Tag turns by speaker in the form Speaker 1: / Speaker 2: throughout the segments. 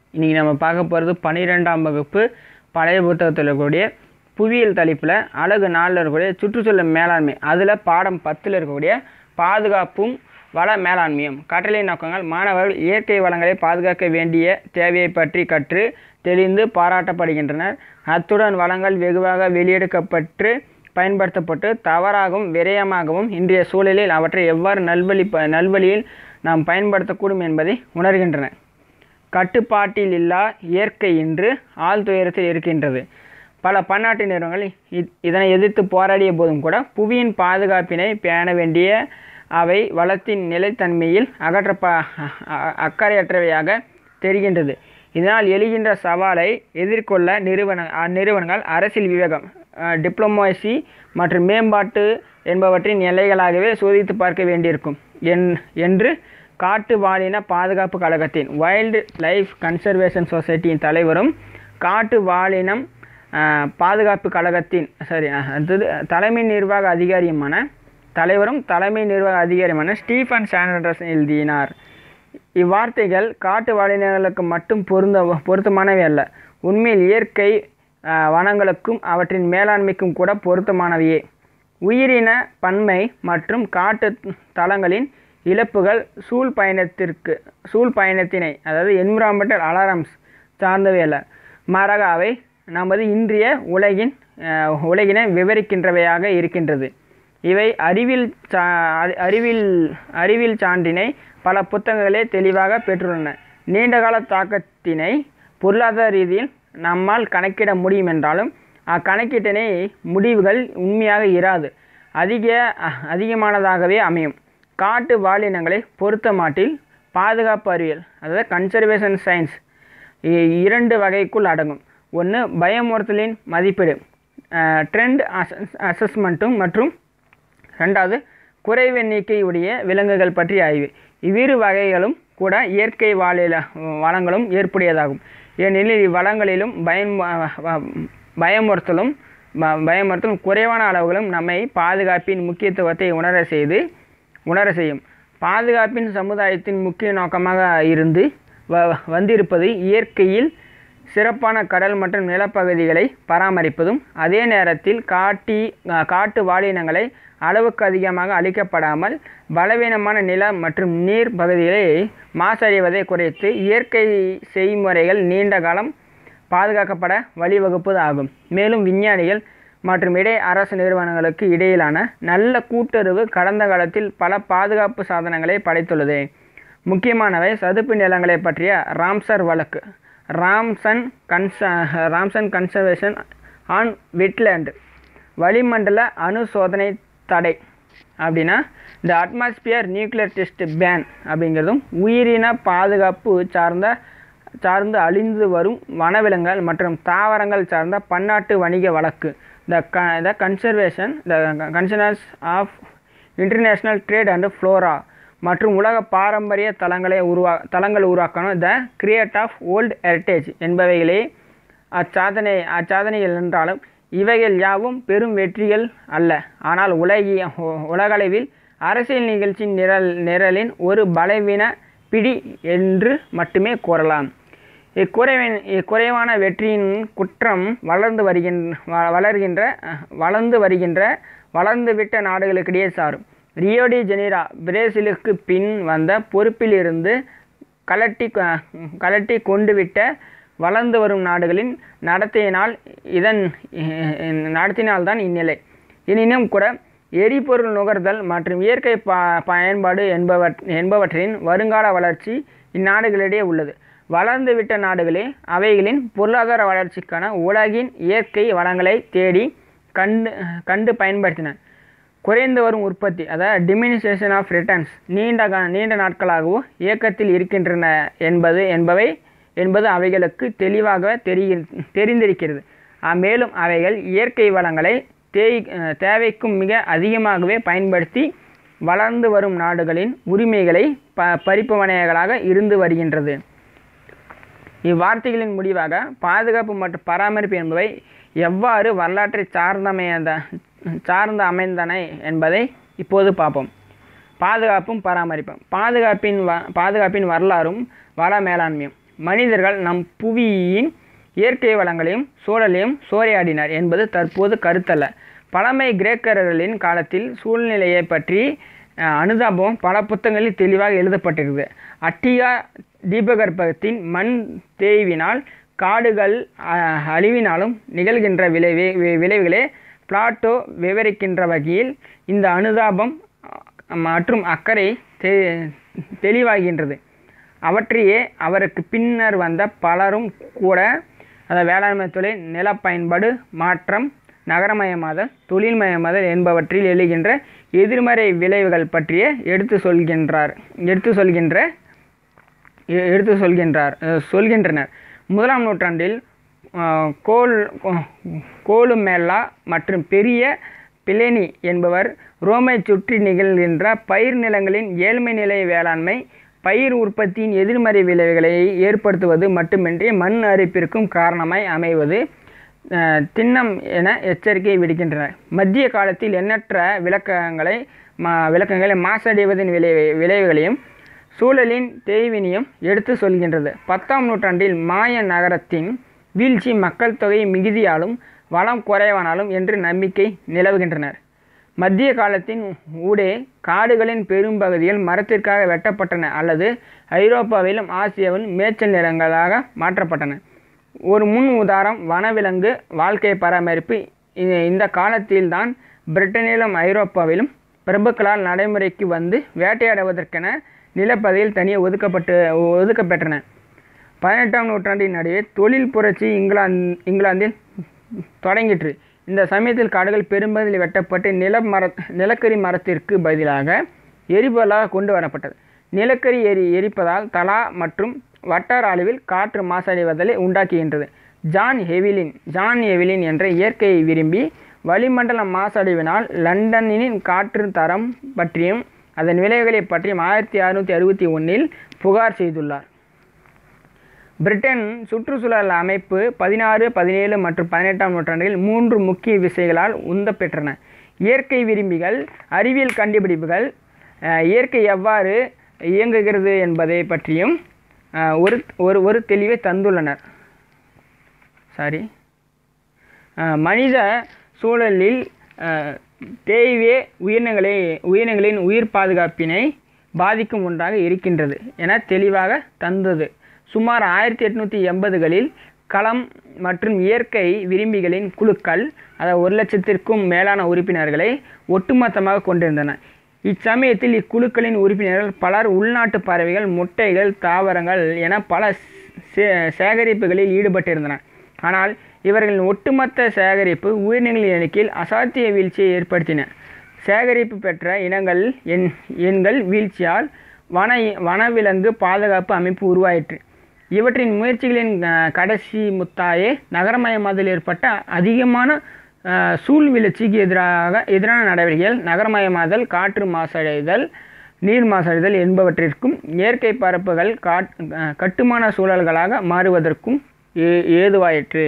Speaker 1: இன்றைக்கி நம்ம பார்க்க போகிறது பன்னிரெண்டாம் வகுப்பு பழைய புத்தகத்தில் இருக்கக்கூடிய புவியியல் தலைப்பில் அழகு நாலில் இருக்கக்கூடிய சுற்றுச்சூழல் மேலாண்மை அதில் பாடம் பத்தில் இருக்கக்கூடிய பாதுகாப்பும் வள மேலாண்மையும் கட்டளை நோக்கங்கள் மாணவர்கள் இயற்கை வளங்களை பாதுகாக்க வேண்டிய தேவையை பற்றி கற்று தெளிந்து பாராட்டப்படுகின்றனர் அத்துடன் வளங்கள் வெகுவாக வெளியெடுக்கப்பட்டு பயன்படுத்தப்பட்டு தவறாகவும் விரயமாகவும் இன்றைய சூழலில் அவற்றை எவ்வாறு நல்வழி ப நல்வழியில் நாம் பயன்படுத்தக்கூடும் என்பதை உணர்கின்றனர் கட்டுப்பாட்டில் இல்லா இயற்கை இன்று ஆழ்துயரத்தில் இருக்கின்றது பல பன்னாட்டு நிறுவனங்கள் இ- இதனை எதிர்த்து போராடிய போதும் கூட புவியின் பாதுகாப்பினை பேண வேண்டிய அவை வளத்தின் நிலைத்தன்மையில் அகற்றப்ப அ- அக்கறையற்றவையாக தெரிகின்றது இதனால் எழுகின்ற சவாலை எதிர்கொள்ள நிறுவன அந்நிறுவனங்கள் அரசியல் விவேகம் டிப்ளமோசி மற்றும் மேம்பாட்டு என்பவற்றின் எல்லைகளாகவே சோதித்து பார்க்க வேண்டியிருக்கும் என் என்று காட்டு வாழின பாதுகாப்பு கழகத்தின் வைல்டு லைஃப் கன்சர்வேஷன் சொசைட்டியின் தலைவரும் காட்டு வாழினம் அஹ், பாதுகாப்பு கழகத்தின் சரி அஹ், அடுத்தது தலைமை நிர்வாக அதிகாரியுமான தலைவரும் தலைமை நிர்வாக அதிகாரியுமான ஸ்டீஃபன் சாண்டர்ஸ் எழுதினார் இவ்வார்த்தைகள் காட்டு வாழினர்களுக்கு மட்டும் பொருந்த பொருத்தமானவை அல்ல உண்மையில் இயற்கை அஹ், வனங்களுக்கும் அவற்றின் மேலாண்மைக்கும் கூட பொருத்தமானவையே உயிரின பன்மை மற்றும் காட்டு தளங்களின் இழப்புகள் சூழ் பயணத்திற்கு சூழ் பயணத்தினை அதாவது என்விரான்மெண்டல் அலாரம்ஸ் சார்ந்தவை அல்ல மாறாக அவை நமது இன்றைய உலகின் அஹ், உலகினை விவரிக்கின்றவையாக இருக்கின்றது இவை அறிவில் சா அறி- அறிவில் அறிவியல் சான்றினை பல புத்தகங்களே தெளிவாக பெற்றுள்ளன நீண்டகால தாக்கத்தினை பொருளாதார ரீதியில் நம்மால் கணக்கிட முடியும் என்றாலும் அக்கணக்கீட்டினை முடிவுகள் உண்மையாக இராது அதிக அஹ், அதிகமானதாகவே அமையும் காட்டு வாழினங்களை பொறுத்த மாட்டில் பாதுகாப்பு அறிவியல் அதாவது கன்சர்வேஷன் சயின்ஸ் இரண்டு வகைக்குள் அடங்கும் ஒன்று பயமுறுத்தலின் மதிப்பீடு ட்ரெண்ட் அசஸ்மெண்ட்டும் மற்றும் ரெண்டாவது குறைவு எண்ணிக்கையுடைய விலங்குகள் பற்றிய ஆய்வு இவ்விரு வகைகளும் கூட இயற்கை வாழில வளங்களும் ஏற்புடையதாகும் ஏனெனில் இவ்வளங்களிலும் பயன் பயமுறுத்தலும் ப- பயமுறுத்தலும் குறைவான அளவுகளும் நம்மை பாதுகாப்பின் முக்கியத்துவத்தை உணர செய்து உணர செய்யும் பாதுகாப்பின் சமுதாயத்தின் முக்கிய நோக்கமாக இருந்து வ வந்திருப்பது இயற்கையில் சிறப்பான கடல் மற்றும் நிலப்பகுதிகளை பராமரிப்பதும் அதே நேரத்தில் காட்டி அஹ், காட்டு வாழினங்களை அளவுக்கு அதிகமாக அழிக்கப்படாமல் பலவீனமான நில மற்றும் நீர் பகுதிகளை மாசடைவதை குறைத்து இயற்கை செய்முறைகள் நீண்ட காலம் பாதுகாக்கப்பட வழிவகுப்பது ஆகும் மேலும் விஞ்ஞானிகள் மற்றும் இடை அரசு நிறுவனங்களுக்கு இடையிலான நல்ல கூட்டுறவு கடந்த காலத்தில் பல பாதுகாப்பு சாதனங்களை படைத்துள்ளது முக்கியமானவை சதுப்பு நிலங்களை பற்றிய ராம்சர் வழக்கு ராம்சன் கன்ச ராம்சன் கன்சர்வேஷன் ஆன் வெட்லேண்ட் வளிமண்டல அணு சோதனை தடை அப்படின்னா இந்த அட்மாஸ்பியர் நியூக்ளியர் டெஸ்ட் பேன் அப்படிங்கிறதும் உயிரின பாதுகாப்பு சார்ந்த சார்ந்து அழிந்து வரும் வனவிலங்குகள் மற்றும் தாவரங்கள் சார்ந்த பன்னாட்டு வணிக வழக்கு த க the conservation the concerns of international trade and flora மற்றும் உலக பாரம்பரிய தளங்களை உருவா தளங்கள் உருவாக்கணும் the create of old heritage என்பவைகளே அச்சாதனை அச்சாதனைகள் என்றாலும் இவைகள் யாவும் பெரும் வெற்றிகள் அல்ல ஆனால் உலகிய உ- உலகளவில் அரசியல் நிகழ்ச்சி நிரல் நிரலின் ஒரு பலவீன பிடி என்று மட்டுமே கூறலாம் இக்குறைவின் இக்குறைவான வெற்றியின் குற்றம் வளர்ந்து வருகின்ற வ- வளர்கின்ற அஹ், வளர்ந்து வருகின்ற வளர்ந்துவிட்ட நாடுகளுக்கிடையே சாரும் ரியோ டி ஜெனீரா பிரேசிலுக்கு பின் வந்த பொறுப்பிலிருந்து கலட்டி கொ- கலட்டி கொண்டுவிட்ட வளர்ந்து வரும் நாடுகளின் நடத்தையினால் இதன் நடத்தினால்தான் இந்நிலை எனினும் கூட எரிபொருள் நுகர்தல் மற்றும் இயற்கை ப பயன்பாடு என்பவற் என்பவற்றின் வருங்கால வளர்ச்சி இந்நாடுகளிடையே உள்ளது வளர்ந்துவிட்ட நாடுகளே அவைகளின் பொருளாதார வளர்ச்சிக்கான உலகின் இயற்கை வளங்களை தேடி கண்டு கண்டு பயன்படுத்தின குறைந்து வரும் உற்பத்தி அதாவது டிமினிசேஷன் ஆஃப் ரிட்டர்ன்ஸ் நீண்ட கா- நீண்ட நாட்களாகவோ இயக்கத்தில் இருக்கின்றன என்பது என்பவை என்பது அவைகளுக்கு தெளிவாக தெரிய தெரிந்திருக்கிறது ஆ, மேலும் அவைகள் இயற்கை வளங்களை தேய் அஹ், தேவைக்கும் மிக அதிகமாகவே பயன்படுத்தி வளர்ந்து வரும் நாடுகளின் உரிமைகளை ப பறிப்பவனைகளாக இருந்து வருகின்றது இவ்வார்த்தைகளின் முடிவாக பாதுகாப்பு மற்றும் பராமரிப்பு என்பவை எவ்வாறு வரலாற்றை சார்ந்தமையத சார்ந்து அமைந்தன என்பதை இப்போது பார்ப்போம் பாதுகாப்பும் பராமரிப்பும் பாதுகாப்பின் வ பாதுகாப்பின் வரலாறும் வள மேலாண்மையும் மனிதர்கள் நம் புவியின் இயற்கை வளங்களையும் சூழலையும் சூறையாடினார் என்பது தற்போது கருத்தல்ல பழமை கிரேக்கர்களின் காலத்தில் சூழ்நிலையை பற்றி அஹ், அனுதாபம் பல புத்தகங்களில் தெளிவாக எழுதப்பட்டிருக்கிறது அட்டியா தீபகற்பத்தின் மண் தேய்வினால் காடுகள் அஹ், அழிவினாலும் நிகழ்கின்ற விளைவே வி- விளைவுகளே பிளாட்டோ விவரிக்கின்ற வகையில் இந்த அனுதாபம் அஹ், மற்றும் அக்கறை தெ தெளிவாகின்றது அவற்றையே அவருக்கு பின்னர் வந்த பலரும் கூட அந்த வேளாண்மை தொழில் நில பயன்பாடு மாற்றம் நகரமயமாதல் தொழில்மயமாதல் என்பவற்றில் எழுகின்ற எதிர்மறை விளைவுகள் பற்றிய எடுத்து சொல்கின்றார் எடுத்து சொல்கின்ற எ- எடுத்து சொல்கின்றார் அஹ் சொல்கின்றனர் முதலாம் நூற்றாண்டில் அஹ், கோல் கோ- கோலுமெல்லா மற்றும் பெரிய பிளேனி என்பவர் ரோமை சுற்றி நிகழ்கின்ற பயிர் நிலங்களின் ஏழ்மை நிலை வேளாண்மை பயிர் உற்பத்தியின் எதிர்மறை விளைவுகளை ஏற்படுத்துவது மட்டுமின்றி மண் அரிப்பிற்கும் காரணமாய் அமைவது அஹ், திண்ணம் என எச்சரிக்கை விடுக்கின்றனர் மத்திய காலத்தில் எண்ணற்ற விளக்கங்களை மா விளக்கங்களை மாசடைவதன் விளைவை விளைவுகளையும் சூழலின் தேய்வினையும் எடுத்து சொல்கின்றது பத்தாம் நூற்றாண்டில் மாய நகரத்தின் வீழ்ச்சி மக்கள் தொகை மிகுதியாலும் வளம் குறைவானாலும் என்று நம்பிக்கை நிலவுகின்றனர் மத்திய காலத்தின் ஊடே காடுகளின் பெரும்பகுதிகள் மரத்திற்காக வெட்டப்பட்டன அல்லது ஐரோப்பாவிலும் ஆசியாவிலும் மேய்ச்சல் நிலங்களாக மாற்றப்பட்டன ஒரு முன் உதாரணம் வனவிலங்கு வாழ்க்கை பராமரிப்பு இ- இந்த காலத்தில்தான் பிரிட்டனிலும் ஐரோப்பாவிலும் பிரபுக்களால் நடைமுறைக்கு வந்து வேட்டையாடுவதற்கென நிலப்பகுதியில் தனியே ஒதுக்கப்பட்டு ஒதுக்கப்பெற்றன பதினெட்டாம் நூற்றாண்டின் நடுவே தொழில் புரட்சி இங்கிலாந்து இங்கிலாந்தில் தொடங்கிற்று இந்த சமயத்தில் காடுகள் பெரும்பகுதியில் வெட்டப்பட்டு நில மர நிலக்கரி மரத்திற்கு பதிலாக எரிபொருளாக கொண்டு வரப்பட்டது நிலக்கரி எரி எரிப்பதால் தலா மற்றும் வட்டார அளவில் காற்று மாசடைவதை உண்டாக்குகின்றது ஜான் ஹெவிலின் ஜான் ஹெவிலின் என்ற இயற்கையை விரும்பி வளிமண்டல மாசடைவினால் லண்டனின் காற்று தரம் பற்றியும் அதன் விளைவுகளை பற்றியும் ஆயிரத்தி அறுநூற்றி அறுபத்தி ஒன்றில் புகார் செய்துள்ளார் பிரிட்டன் சுற்றுச்சூழல் அமைப்பு பதினாறு பதினேழு மற்றும் பதினெட்டாம் நூற்றாண்டில் மூன்று முக்கிய விசைகளால் உந்தப் பெற்றன இயற்கை விரும்பிகள் அறிவியல் கண்டுபிடிப்புகள் அஹ், இயற்கை எவ்வாறு இயங்குகிறது என்பதை பற்றியும் அஹ், ஒரு ஒரு ஒரு தெளிவை தந்துள்ளனர் சாரி அஹ், மனித சூழலில் அஹ், தேய்வே உயிரினங்களை உயிரினங்களின் உயிர் பாதுகாப்பினை பாதிக்கும் ஒன்றாக இருக்கின்றது என தெளிவாக தந்தது சுமார் ஆயிரத்தி எட்நூற்றி எண்பதுகளில் களம் மற்றும் இயற்கை விரும்பிகளின் குழுக்கள் அதாவது ஒரு லட்சத்திற்கும் மேலான உறுப்பினர்களை ஒட்டுமொத்தமாக கொண்டிருந்தன இச்சமயத்தில் இக்குழுக்களின் உறுப்பினர்கள் பலர் உள்நாட்டு பறவைகள் முட்டைகள் தாவரங்கள் என பல சே- சேகரிப்புகளில் ஈடுபட்டிருந்தனர் ஆனால் இவர்களின் ஒட்டுமொத்த சேகரிப்பு உயிரினங்களின் எண்ணிக்கையில் அசாத்திய வீழ்ச்சியை ஏற்படுத்தின சேகரிப்பு பெற்ற இனங்கள் எண் எண்கள் வீழ்ச்சியால் வன வனவிலங்கு பாதுகாப்பு அமைப்பு உருவாயிற்று இவற்றின் முயற்சிகளின் அஹ், கடைசி முத்தாயே நகரமயமாதல் ஏற்பட்ட அதிகமான அஹ், சூழ்விழச்சிக்கு எதிராக எதிரான நடவடிக்கைகள் நகரமயமாதல் காற்று மாசடைதல் நீர் மாசடைதல் என்பவற்றிற்கும் இயற்கை பரப்புகள் காட் அஹ், கட்டுமான சூழல்களாக மாறுவதற்கும் ஏ- ஏதுவாயிற்று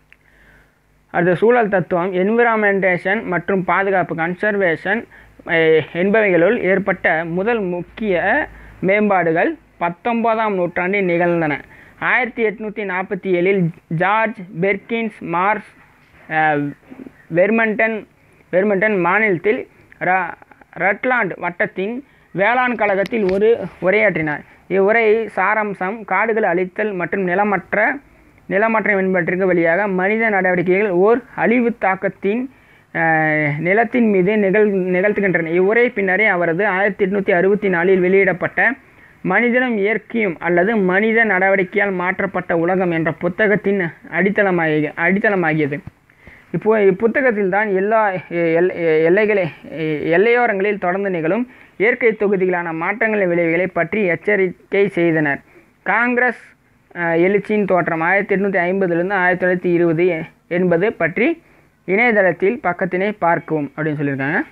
Speaker 1: அடுத்த சூழல் தத்துவம் என்விரான்மெண்டேஷன் மற்றும் பாதுகாப்பு கன்சர்வேஷன் என்பவைகளுள் ஏற்பட்ட முதல் முக்கிய மேம்பாடுகள் பத்தொன்பதாம் நூற்றாண்டில் நிகழ்ந்தன ஆயிரத்தி எட்நூற்றி நாற்பத்தி ஏழில் ஜார்ஜ் பெர்கின்ஸ் மார்ஸ் அஹ், வெர்மண்டன் வெர்மண்டன் மாநிலத்தில் ர ரட்லாண்ட் வட்டத்தின் வேளாண் கழகத்தில் ஒரு உரையாற்றினார் இவ்வுரை சாராம்சம் காடுகள் அழித்தல் மற்றும் நிலமற்ற நிலமாற்றம் என்பவற்றிற்கு வழியாக மனித நடவடிக்கைகள் ஓர் அழிவு தாக்கத்தின் அஹ், நிலத்தின் மீது நிகழ் நிகழ்த்துகின்றன இவ்வுரை பின்னரே அவரது ஆயிரத்தி எட்நூற்றி அறுபத்தி நாலில் வெளியிடப்பட்ட மனிதனும் இயற்கையும் அல்லது மனித நடவடிக்கையால் மாற்றப்பட்ட உலகம் என்ற புத்தகத்தின் அடித்தளமாகி அடித்தளமாகியது இப்போ இப்புத்தகத்தில் தான் எல்லா எல் எல்லைகளை எல்லையோரங்களில் தொடர்ந்து நிகழும் இயற்கை தொகுதிகளான மாற்றங்களின் விளைவுகளை பற்றி எச்சரிக்கை செய்தனர் காங்கிரஸ் அஹ், எழுச்சியின் தோற்றம் ஆயிரத்தி எட்நூற்றி ஐம்பதுலேருந்து ஆயிரத்தி தொள்ளாயிரத்தி இருபது என்பது பற்றி இணையதளத்தில் பக்கத்தினை பார்க்கவும் அப்படின்னு சொல்லியிருக்காங்க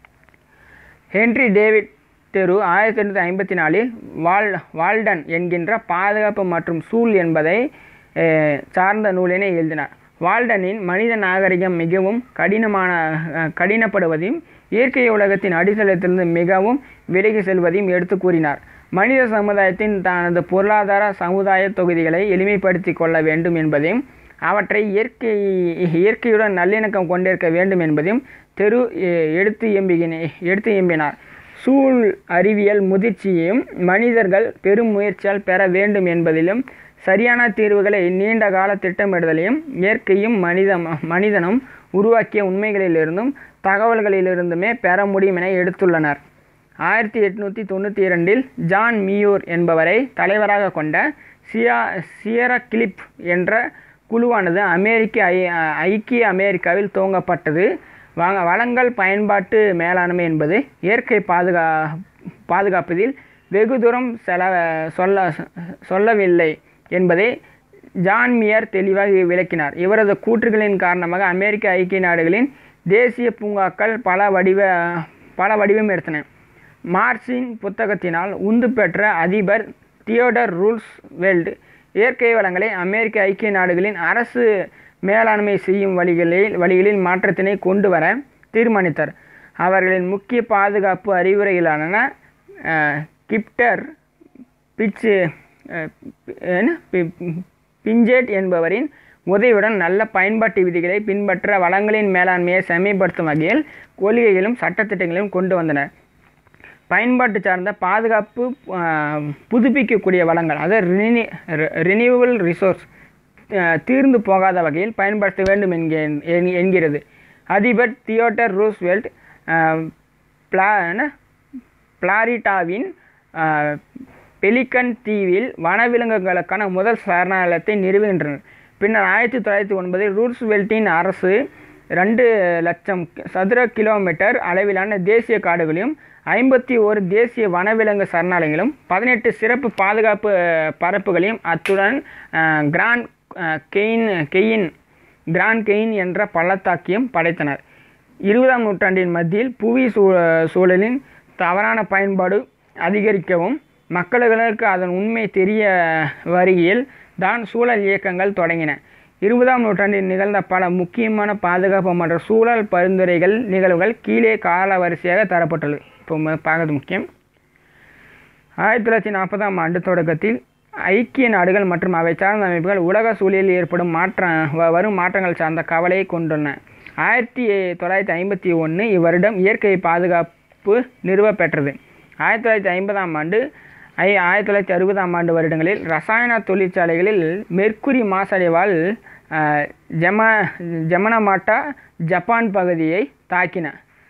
Speaker 1: ஹென்றி டேவிட் தெரு ஆயிரத்தி எண்ணூற்றி ஐம்பத்தி நாலில் வால் வால்டன் என்கின்ற பாதுகாப்பு மற்றும் சூழ் என்பதை அஹ், சார்ந்த நூலினை எழுதினார் வால்டனின் மனித நாகரிகம் மிகவும் கடினமான அஹ், கடினப்படுவதையும் இயற்கை உலகத்தின் அடித்தளத்திலிருந்து மிகவும் விலகி செல்வதையும் எடுத்து கூறினார் மனித சமுதாயத்தின் தனது பொருளாதார சமுதாய தொகுதிகளை எளிமைப்படுத்தி கொள்ள வேண்டும் என்பதையும் அவற்றை இயற்கை இயற்கையுடன் நல்லிணக்கம் கொண்டிருக்க வேண்டும் என்பதையும் தெரு எ- எடுத்து எம்புகின எடுத்து எம்பினார் சூழ் அறிவியல் முதிர்ச்சியையும் மனிதர்கள் பெரும் முயற்சியால் பெற வேண்டும் என்பதிலும் சரியான தீர்வுகளை நீண்ட கால திட்டமிடுதலையும் இயற்கையும் மனித மனிதனும் உருவாக்கிய உண்மைகளிலிருந்தும் தகவல்களிலிருந்துமே பெற முடியும் என எடுத்துள்ளனர் ஆயிரத்தி எட்நூற்றி தொண்ணூற்றி இரண்டில் ஜான் மியூர் என்பவரை தலைவராக கொண்ட சியா சியரா கிளிப் என்ற குழுவானது அமெரிக்க ஐ ஐக்கிய அமெரிக்காவில் துவங்கப்பட்டது வ வளங்கள் பயன்பாட்டு மேலாண்மை என்பது இயற்கை பாதுகா பாதுகாப்பதில் வெகு தூரம் செல சொல்ல சொல்லவில்லை என்பதை ஜான் மியர் தெளிவாக விளக்கினார் இவரது கூற்றுகளின் காரணமாக அமெரிக்க ஐக்கிய நாடுகளின் தேசிய பூங்காக்கள் பல வடிவ பல வடிவம் எடுத்தன மார்க்சின் புத்தகத்தினால் உந்து பெற்ற அதிபர் தியோடர் ரூல்ஸ் வெல்ட் இயற்கை வளங்களை அமெரிக்க ஐக்கிய நாடுகளின் அரசு மேலாண்மை செய்யும் வழிகளில் வழிகளில் மாற்றத்தினை கொண்டு வர தீர்மானித்தார் அவர்களின் முக்கிய பாதுகாப்பு அறிவுரைகளான அஹ், கிப்டர் பிச்சு அஹ், பி- என்ன? பி- பிஞ்சேட் என்பவரின் உதவியுடன் நல்ல பயன்பாட்டு விதிகளை பின்பற்ற வளங்களின் மேலாண்மையை செம்மைப்படுத்தும் வகையில் கொள்கைகளும் சட்டத்திட்டங்களையும் கொண்டு வந்தனர் பயன்பாட்டு சார்ந்த பாதுகாப்பு ஆஹ், புதுப்பிக்கக்கூடிய வளங்கள் அதாவது ரினி ரினியூவல் ரிசோர்ஸ் தீர்ந்து போகாத வகையில் பயன்படுத்த வேண்டும் என்க என்- என்கிறது அதிபர் தியோட்டர் ரூஸ்வெல்ட் ஆஹ், பிளா என்ன? பிளாரிட்டாவின் ஆஹ், பெலிகன் தீவில் வனவிலங்குகளுக்கான முதல் சரணாலயத்தை நிறுவுகின்றனர் பின்னர் ஆயிரத்தி தொள்ளாயிரத்தி ஒன்பதில் ரூஸ்வெல்ட்டின் அரசு ரெண்டு லட்சம் சதுர கிலோமீட்டர் அளவிலான தேசிய காடுகளையும் ஐம்பத்தி ஒரு தேசிய வனவிலங்கு சரணாலயங்களும் பதினெட்டு சிறப்பு பாதுகாப்பு அஹ், பரப்புகளையும் அத்துடன் அஹ், Grand ah, Canyon Canyon Grand Canyon என்ற பள்ளத்தாக்கியும் படைத்தனர் இருபதாம் நூற்றாண்டின் மத்தியில் புவி சூ சூழலின் தவறான பயன்பாடு அதிகரிக்கவும் மக்களுக்கு அதன் உண்மை தெரிய வருகையில் தான் சூழல் இயக்கங்கள் தொடங்கின இருபதாம் நூற்றாண்டில் நிகழ்ந்த பல முக்கியமான பாதுகாப்பு மற்றும் சூழல் பரிந்துரைகள் நிகழ்வுகள் கீழே காலவரிசையாக தரப்பட்டுள்ளது இப்போ ம- பார்க்கறது முக்கியம் ஆயிரத்தி தொள்ளாயிரத்தி நாற்பதாம் ஆண்டு தொடக்கத்தில் ஐக்கிய நாடுகள் மற்றும் அவை சார்ந்த அமைப்புகள் உலக சூழலில் ஏற்படும் மாற்ற வ- வரும் மாற்றங்கள் சார்ந்த கவலையை கொண்டுள்ளன ஆயிரத்தி தொள்ளாயிரத்தி ஐம்பத்தி ஒன்று இவ்வருடம் இயற்கை பாதுகாப்பு நிறுவப் பெற்றது ஆயிரத்தி தொள்ளாயிரத்தி ஐம்பதாம் ஆண்டு ஐ ஆயிரத்தி தொள்ளாயிரத்தி அறுபதாம் ஆண்டு வருடங்களில் ரசாயன தொழிற்சாலைகளில் மெர்க்குரி மாசடைவால் அஹ், ஜெம ஜெமனமாட்டா ஜப்பான் பகுதியை தாக்கின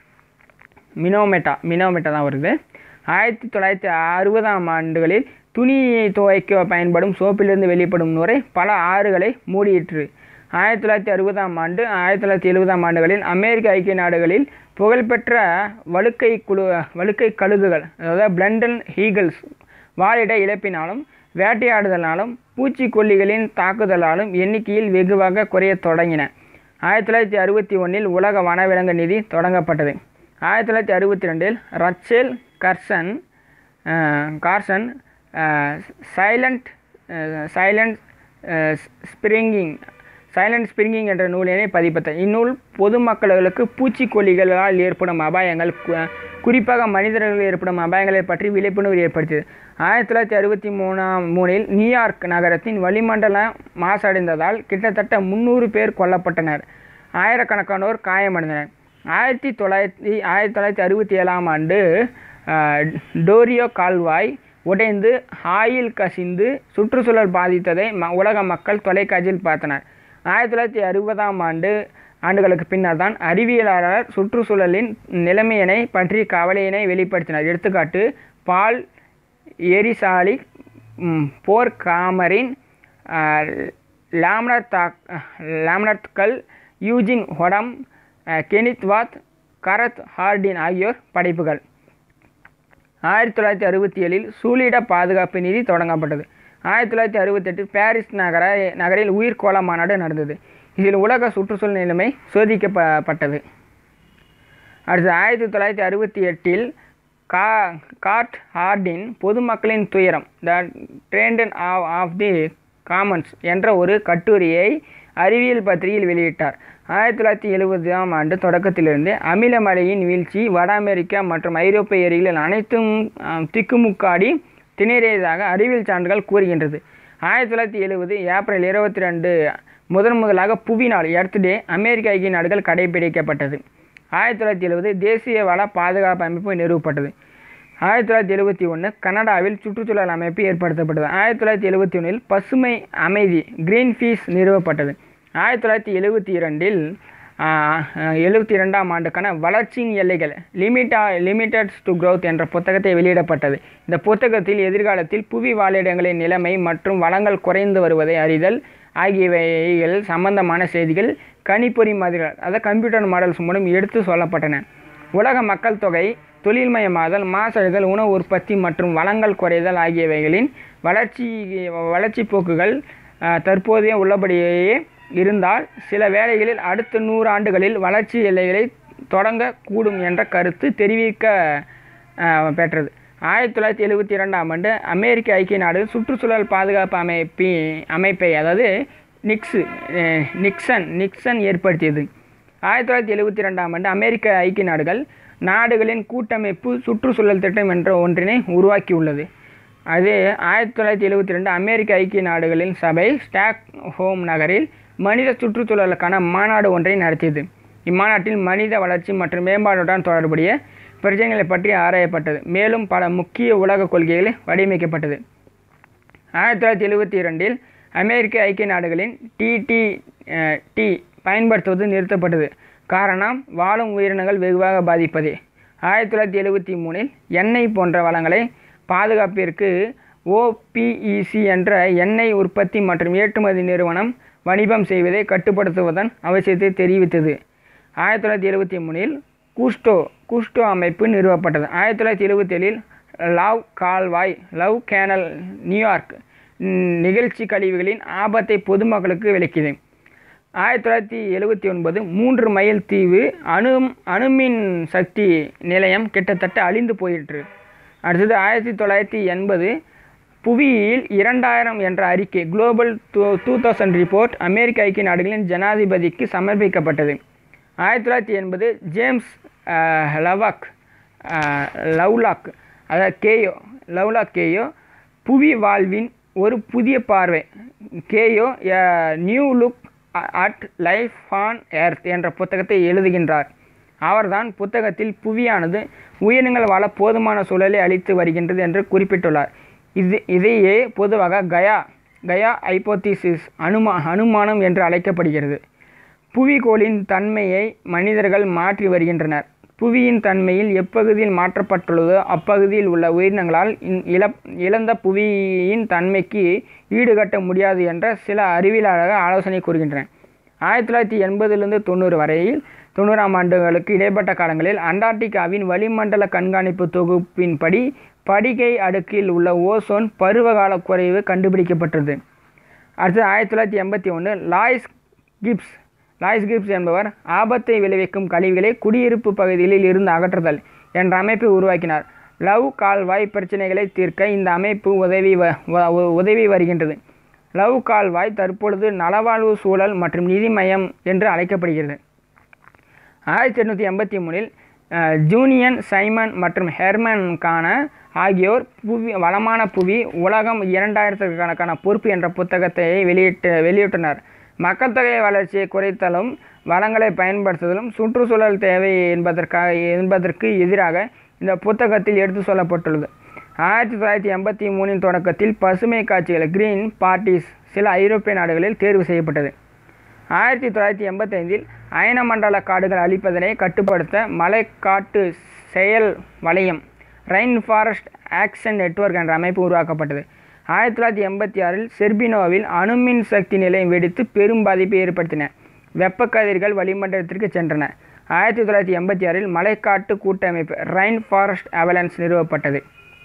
Speaker 1: மினோமெட்டா மினோமெட்டா தான் வருது ஆயிரத்தி தொள்ளாயிரத்தி அறுபதாம் ஆண்டுகளில் துணி துவைக்க பயன்படும் சோப்பிலிருந்து வெளிப்படும் நுரை பல ஆறுகளை மூடியிற்று ஆயிரத்தி தொள்ளாயிரத்தி அறுபதாம் ஆண்டு ஆயிரத்தி தொள்ளாயிரத்தி எழுபதாம் ஆண்டுகளில் அமெரிக்க ஐக்கிய நாடுகளில் புகழ்பெற்ற வழுக்கை குழு வழுக்கை கழுகுகள் அதாவது பிளண்டன் ஹீகல்ஸ் வாழிட இழப்பினாலும் வேட்டையாடுதலாலும் பூச்சிக்கொல்லிகளின் தாக்குதலாலும் எண்ணிக்கையில் வெகுவாக குறையத் தொடங்கின ஆயிரத்தி தொள்ளாயிரத்தி அறுபத்தி ஒன்றில் உலக வனவிலங்கு நிதி தொடங்கப்பட்டது ஆயிரத்தி தொள்ளாயிரத்தி அறுபத்தி ரெண்டில் Rachel Carson ah, Carson silent silent springing silent springing என்ற நூலினை பதிப்பித்தார் இந்நூல் பொதுமக்களுக்கு பூச்சிக்கொல்லிகளால் ஏற்படும் அபாயங்கள் கு- குறிப்பாக மனிதர்கள் ஏற்படும் அபாயங்களை பற்றி விழிப்புணர்வு ஏற்படுத்தியது ஆயிரத்தி தொள்ளாயிரத்தி அறுபத்தி மூணாம் மூணில் நியூயார்க் நகரத்தின் வளிமண்டல மாசடைந்ததால் கிட்டத்தட்ட முந்நூறு பேர் கொல்லப்பட்டனர் ஆயிரக்கணக்கானோர் காயமடைந்தனர் ஆயிரத்தி தொள்ளாயிரத்தி ஆயிரத்தி தொள்ளாயிரத்தி அறுபத்தி ஏழாம் ஆண்டு அஹ், டோரியோ கால்வாய் உடைந்து ஆயில் கசிந்து சுற்றுச்சூழல் பாதித்ததை ம உலக மக்கள் தொலைக்காட்சியில் பார்த்தனர் ஆயிரத்தி தொள்ளாயிரத்தி அறுபதாம் ஆண்டு ஆண்டுகளுக்கு பின்னர் தான் அறிவியலாளர் சுற்றுச்சூழலின் நிலைமையினை பற்றி கவலையினை வெளிப்படுத்தினார் எடுத்துக்காட்டு பால் எரிசாலி ம், போர் காமரின் லாம்னர் தாக் லாம்னர்த்கல் யூஜின் ஹொடம் அஹ், கெனித் வாத் கரத் ஹார்டின் ஆகியோர் படைப்புகள் ஆயிரத்தி தொள்ளாயிரத்தி அறுபத்தி ஏழில் சூழிட பாதுகாப்பு நிதி தொடங்கப்பட்டது ஆயிரத்தி தொள்ளாயிரத்தி அறுபத்தெட்டில் பாரிஸ் நகர நகரில் உயிர்கோள மாநாடு நடந்தது இதில் உலக சுற்றுச்சூழல் நிலைமை சோதிக்கப்பட்டது அடுத்து ஆயிரத்தி தொள்ளாயிரத்தி அறுபத்தி எட்டில் கா கார்ட் ஹார்டின் பொதுமக்களின் துயரம் the trend of the commons என்ற ஒரு கட்டுரையை அறிவியல் பத்திரிகையில் வெளியிட்டார் ஆயிரத்தி தொள்ளாயிரத்தி எழுபதாம் ஆண்டு தொடக்கத்திலிருந்து அமிலமழையின் வீழ்ச்சி வட அமெரிக்கா மற்றும் ஐரோப்பிய ஏரிகளில் அனைத்தும் ஆம், திக்குமுக்காடி திணறியதாக அறிவியல் சான்றுகள் கூறுகின்றது ஆயிரத்தி தொள்ளாயிரத்தி எழுபது ஏப்ரல் இருபத்தி ரெண்டு முதன் முதலாக புவி நாள் எர்த் டே அமெரிக்க ஐக்கிய நாடுகள் கடைபிடிக்கப்பட்டது ஆயிரத்தி தொள்ளாயிரத்தி எழுபது தேசிய வள பாதுகாப்பு அமைப்பு நிறுவப்பட்டது ஆயிரத்தி தொள்ளாயிரத்தி எழுபத்தி ஒன்று கனடாவில் சுற்றுச்சூழல் அமைப்பு ஏற்படுத்தப்பட்டது ஆயிரத்தி தொள்ளாயிரத்தி எழுபத்தி ஒன்றில் பசுமை அமைதி கிரீன் பீஸ் நிறுவப்பட்டது ஆயிரத்தி தொள்ளாயிரத்தி எழுபத்தி இரண்டில் எழுபத்தி இரண்டாம் ஆண்டுக்கான வளர்ச்சியின் எல்லைகள் லிமிட்டா லிமிட்டட்ஸ் டு growth என்ற புத்தகத்தை வெளியிடப்பட்டது இந்த புத்தகத்தில் எதிர்காலத்தில் புவி வாழிடங்களின் நிலைமை மற்றும் வளங்கள் குறைந்து வருவதை அறிதல் ஆகியவைகள் சம்பந்தமான செய்திகள் கணிப்பொறி மாதிரிகள் அதாவது கம்ப்யூட்டர் மாடல்ஸ் மூலம் எடுத்து சொல்லப்பட்டன உலக மக்கள் தொகை தொழில்மயமாதல் மாசடைதல் உணவு உற்பத்தி மற்றும் வளங்கள் குறைதல் ஆகியவைகளின் வளர்ச்சி வளர்ச்சி போக்குகள் அஹ், தற்போதைய உள்ளபடியே இருந்தால் சில வேளைகளில் அடுத்த நூறு ஆண்டுகளில் வளர்ச்சி எல்லைகளை தொடங்க கூடும் என்ற கருத்து தெரிவிக்க அஹ், பெற்றது ஆயிரத்தி தொள்ளாயிரத்தி எழுபத்தி இரண்டாம் ஆண்டு அமெரிக்க ஐக்கிய நாடுகள் சுற்றுச்சூழல் பாதுகாப்பு அமைப்பி அமைப்பை அதாவது நிக்ஸு அஹ், நிக்சன் நிக்சன் ஏற்படுத்தியது ஆயிரத்தி தொள்ளாயிரத்தி எழுபத்தி ரெண்டாம் ஆண்டு அமெரிக்க ஐக்கிய நாடுகள் நாடுகளின் கூட்டமைப்பு சுற்றுச்சூழல் திட்டம் என்ற ஒன்றினை உருவாக்கியுள்ளது அது ஆயிரத்தி தொள்ளாயிரத்தி எழுபத்தி ரெண்டு அமெரிக்க ஐக்கிய நாடுகளின் சபை ஸ்டாக் ஹோம் நகரில் மனித சுற்றுச்சூழலுக்கான மாநாடு ஒன்றை நடத்தியது இம்மாநாட்டில் மனித வளர்ச்சி மற்றும் மேம்பாட்டுடன் தொடர்புடைய பிரச்சனைகளை பற்றி ஆராயப்பட்டது மேலும் பல முக்கிய உலக கொள்கைகள் வடிவமைக்கப்பட்டது ஆயிரத்தி தொள்ளாயிரத்தி எழுபத்தி இரண்டில் அமெரிக்க ஐக்கிய நாடுகளின் டிடி டி பயன்படுத்துவது நிறுத்தப்பட்டது காரணம் வாழும் உயிரினங்கள் வெகுவாக பாதிப்பதே ஆயிரத்தி தொள்ளாயிரத்தி எழுபத்தி மூணில் எண்ணெய் போன்ற வளங்களை பாதுகாப்பிற்கு ஓபிஇசி என்ற எண்ணெய் உற்பத்தி மற்றும் ஏற்றுமதி நிறுவனம் வணிகம் செய்வதை கட்டுப்படுத்துவதன் அவசியத்தை தெரிவித்தது ஆயிரத்தி தொள்ளாயிரத்தி எழுபத்தி மூணில் கூஸ்டோ கூஸ்டோ அமைப்பு நிறுவப்பட்டது ஆயிரத்தி தொள்ளாயிரத்தி எழுபத்தேழில் லவ் கால்வாய் லவ் கேனல் நியூயார்க் ம், நிகழ்ச்சி கழிவுகளின் ஆபத்தை பொதுமக்களுக்கு விளக்கியது ஆயிரத்தி தொள்ளாயிரத்தி எழுபத்தி ஒன்பது மூன்று மைல் தீவு அணு அணுமின் சக்தி நிலையம் கிட்டத்தட்ட அழிந்து போயிற்று அடுத்தது ஆயிரத்தி தொள்ளாயிரத்தி எண்பது புவியியல் இரண்டாயிரம் என்ற அறிக்கை global two two thousand report அமெரிக்க ஐக்கிய நாடுகளின் ஜனாதிபதிக்கு சமர்ப்பிக்கப்பட்டது ஆயிரத்தி தொள்ளாயிரத்தி எண்பது ஜேம்ஸ் அஹ், லவாக் அஹ், லவ்லாக் அதாவது கேயோ லவ்லாக் கேயோ புவி வாழ்வின் ஒரு புதிய பார்வை Gaia new look at life on earth என்ற புத்தகத்தை எழுதுகின்றார் அவர்தான் புத்தகத்தில் புவியானது உயிரினங்கள் வாழ போதுமான சூழலை அளித்து வருகின்றது என்று குறிப்பிட்டுள்ளார் இது இதையே பொதுவாக கயா கயா ஐப்போதிசிஸ் அனுமா அனுமானம் என்று அழைக்கப்படுகிறது புவிகோளின் தன்மையை மனிதர்கள் மாற்றி வருகின்றனர் புவியின் தன்மையில் எப்பகுதியில் மாற்றப்பட்டுள்ளதோ அப்பகுதியில் உள்ள உயிரினங்களால் இந் இழப் இழந்த புவியின் தன்மைக்கு ஈடுகட்ட முடியாது என்ற சில அறிவியலாளர்கள் ஆலோசனை கூறுகின்றனர் ஆயிரத்தி தொள்ளாயிரத்தி எண்பதிலிருந்து தொண்ணூறு வரையில் தொண்ணூறாம் ஆண்டுகளுக்கு இடைப்பட்ட காலங்களில் அண்டார்டிகாவின் வளிமண்டல கண்காணிப்பு தொகுப்பின்படி படிகை அடுக்கில் உள்ள ஓசோன் பருவகால குறைவு கண்டுபிடிக்கப்பட்டது அடுத்து ஆயிரத்தி தொள்ளாயிரத்தி எண்பத்தி ஒன்று லாய்ஸ் கிப்ஸ் லாய்ஸ் கிப்ஸ் என்பவர் ஆபத்தை விளைவிக்கும் கழிவுகளை குடியிருப்பு பகுதிகளில் இருந்து அகற்றுதல் என்ற அமைப்பை உருவாக்கினார் லவ் கால்வாய் பிரச்சனைகளை தீர்க்க இந்த அமைப்பு உதவி வ- வ- உதவி வருகின்றது லவ் கால்வாய் தற்பொழுது நலவாழ்வு சூழல் மற்றும் நிதி மையம் என்று அழைக்கப்படுகிறது ஆயிரத்தி எட்நூற்றி எண்பத்தி மூணில் அஹ், ஜூனியன் சைமன் மற்றும் ஹெர்மன் கான ஆகியோர் புவி வளமான புவி உலகம் இரண்டாயிரத்துக்கு கணக்கான பொறுப்பு என்ற புத்தகத்தை வெளியிட்டு வெளியிட்டனர் மக்கள் தொகை வளர்ச்சியை குறைத்தலும் வளங்களை பயன்படுத்துதலும் சுற்றுச்சூழல் தேவை என்பதற்காக என்பதற்கு எதிராக இந்த புத்தகத்தில் எடுத்து சொல்லப்பட்டுள்ளது ஆயிரத்தி தொள்ளாயிரத்தி எண்பத்தி மூணின் தொடக்கத்தில் பசுமை காட்சிகள் கிரீன் பார்ட்டிஸ் சில ஐரோப்பிய நாடுகளில் தேர்வு செய்யப்பட்டது ஆயிரத்தி தொள்ளாயிரத்தி எண்பத்தைந்தில் அயனமண்டல காடுகள் அழிப்பதனை கட்டுப்படுத்த மலைக்காட்டு செயல் வலயம் ரெயின் ஃபாரஸ்ட் ஆக்ஷன் நெட்வொர்க் என்ற அமைப்பு உருவாக்கப்பட்டது ஆயிரத்தி தொள்ளாயிரத்தி எண்பத்தி ஆறில் செர்பினோவில் அணுமின் சக்தி நிலையம் வெடித்து பெரும் பாதிப்பை ஏற்படுத்தின வெப்பக்கதிர்கள் வளிமண்டலத்திற்கு சென்றன ஆயிரத்தி தொள்ளாயிரத்தி எண்பத்தி ஆறில் மலைக்காட்டு கூட்டமைப்பு ரைன் ஃபாரஸ்ட் அவலன்ஸ் நிறுவப்பட்டது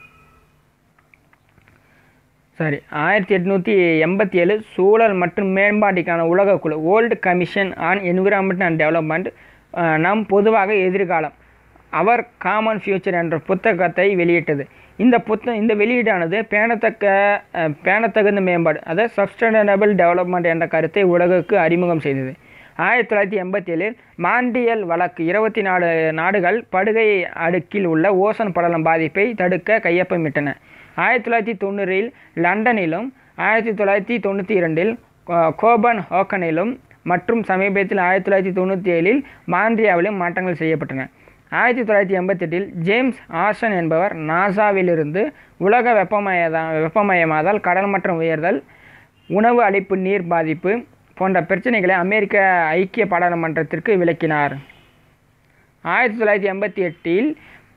Speaker 1: சரி ஆயிரத்தி எட்நூற்றி எண்பத்தி ஏழு சூழல் மற்றும் மேம்பாட்டுக்கான உலக குழு world commission on environment and development நாம் பொதுவாக எதிர்காலம் அவர் காமன் ஃபியூச்சர் என்ற புத்தகத்தை வெளியிட்டது இந்த புத்த இந்த வெளியீடானது பேணத்தக்க அஹ், பேணத்தகுந்த மேம்பாடு அதாவது சஸ்டைனபிள் டெவலப்மெண்ட் என்ற கருத்தை உலகுக்கு அறிமுகம் செய்தது ஆயிரத்தி தொள்ளாயிரத்தி எண்பத்தி ஏழில் மாண்டியல் வழக்கு இருபத்தி நாலு நாடுகள் படுகை அடுக்கில் உள்ள ஓசோன் படலம் பாதிப்பை தடுக்க கையொப்பமிட்டன ஆயிரத்தி தொள்ளாயிரத்தி தொண்ணூறில் லண்டனிலும் ஆயிரத்தி தொள்ளாயிரத்தி தொண்ணூற்றி இரண்டில் கோபன் ஹோக்கனிலும் மற்றும் சமீபத்தில் ஆயிரத்தி தொள்ளாயிரத்தி தொண்ணூற்றி ஏழில் மாண்ட்ரியாவிலும் மாற்றங்கள் செய்யப்பட்டன ஆயிரத்தி தொள்ளாயிரத்தி எண்பத்தெட்டில் ஜேம்ஸ் ஆர்சன் என்பவர் நாசாவிலிருந்து உலக வெப்பமயதா வெப்பமயமாதல் கடல் மட்டம் உயர்தல் உணவு அளிப்பு நீர் பாதிப்பு போன்ற பிரச்சனைகளை அமெரிக்க ஐக்கிய பாராளுமன்றத்திற்கு விளக்கினார் ஆயிரத்தி தொள்ளாயிரத்தி எண்பத்தி எட்டில்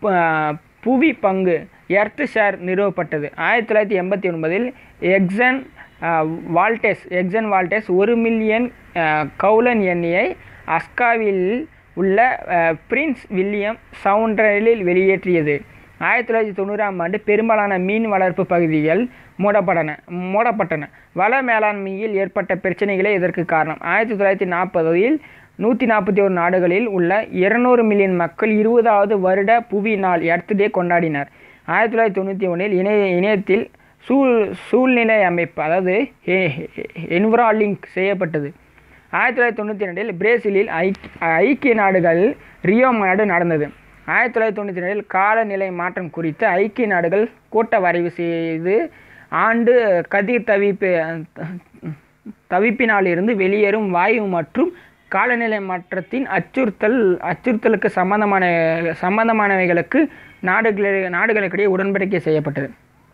Speaker 1: புவி பங்கு எர்த் ஷேர் நிறுவப்பட்டது ஆயிரத்தி தொள்ளாயிரத்தி எண்பத்தி ஒன்பதில் எக்ஸன் வால்டெஸ் எக்ஸன் வால்டெஸ் ஒரு மில்லியன் கவுலன் எண்ணெயை அஸ்காவில் உள்ள பிரின்ஸ் வில்லியம் சவுண்டரில் வெளியேற்றியது ஆயிரத்தி தொள்ளாயிரத்தி தொண்ணூறாம் ஆண்டு பெரும்பாலான மீன் வளர்ப்பு பகுதிகள் மூடப்பட்டன மூடப்பட்டன வள மேலாண்மையில் ஏற்பட்ட பிரச்சனைகளே இதற்கு காரணம் ஆயிரத்தி தொள்ளாயிரத்தி நாற்பதில் நூற்றி நாற்பத்தி ஒரு நாடுகளில் உள்ள இருநூறு மில்லியன் மக்கள் இருபதாவது வருட புவி நாள் எர்த் டே கொண்டாடினர் ஆயிரத்தி தொள்ளாயிரத்தி தொண்ணூற்றி ஒன்றில் இணைய இணையத்தில் சூழ் சூழ்நிலை அமைப்பு அதாவது என்விராலிங்க் செய்யப்பட்டது ஆயிரத்தி தொள்ளாயிரத்தி தொண்ணூற்றி ரெண்டில் பிரேசிலில் ஐக்கிய நாடுகள் ரியோ மாநாடு நடந்தது ஆயிரத்தி தொள்ளாயிரத்தி தொண்ணூற்றி ரெண்டில் காலநிலை மாற்றம் குறித்து ஐக்கிய நாடுகள் கூட்ட வரைவு செய்து ஆண்டு கதிர் தவிப்பு தவிப்பினாலிருந்து வெளியேறும் வாயு மற்றும் காலநிலை மாற்றத்தின் அச்சுறுத்தல் அச்சுறுத்தலுக்கு சம்பந்தமான சம்பந்தமானவைகளுக்கு நாடுகள நாடுகளுக்கிடையே உடன்படிக்கை செய்யப்பட்டது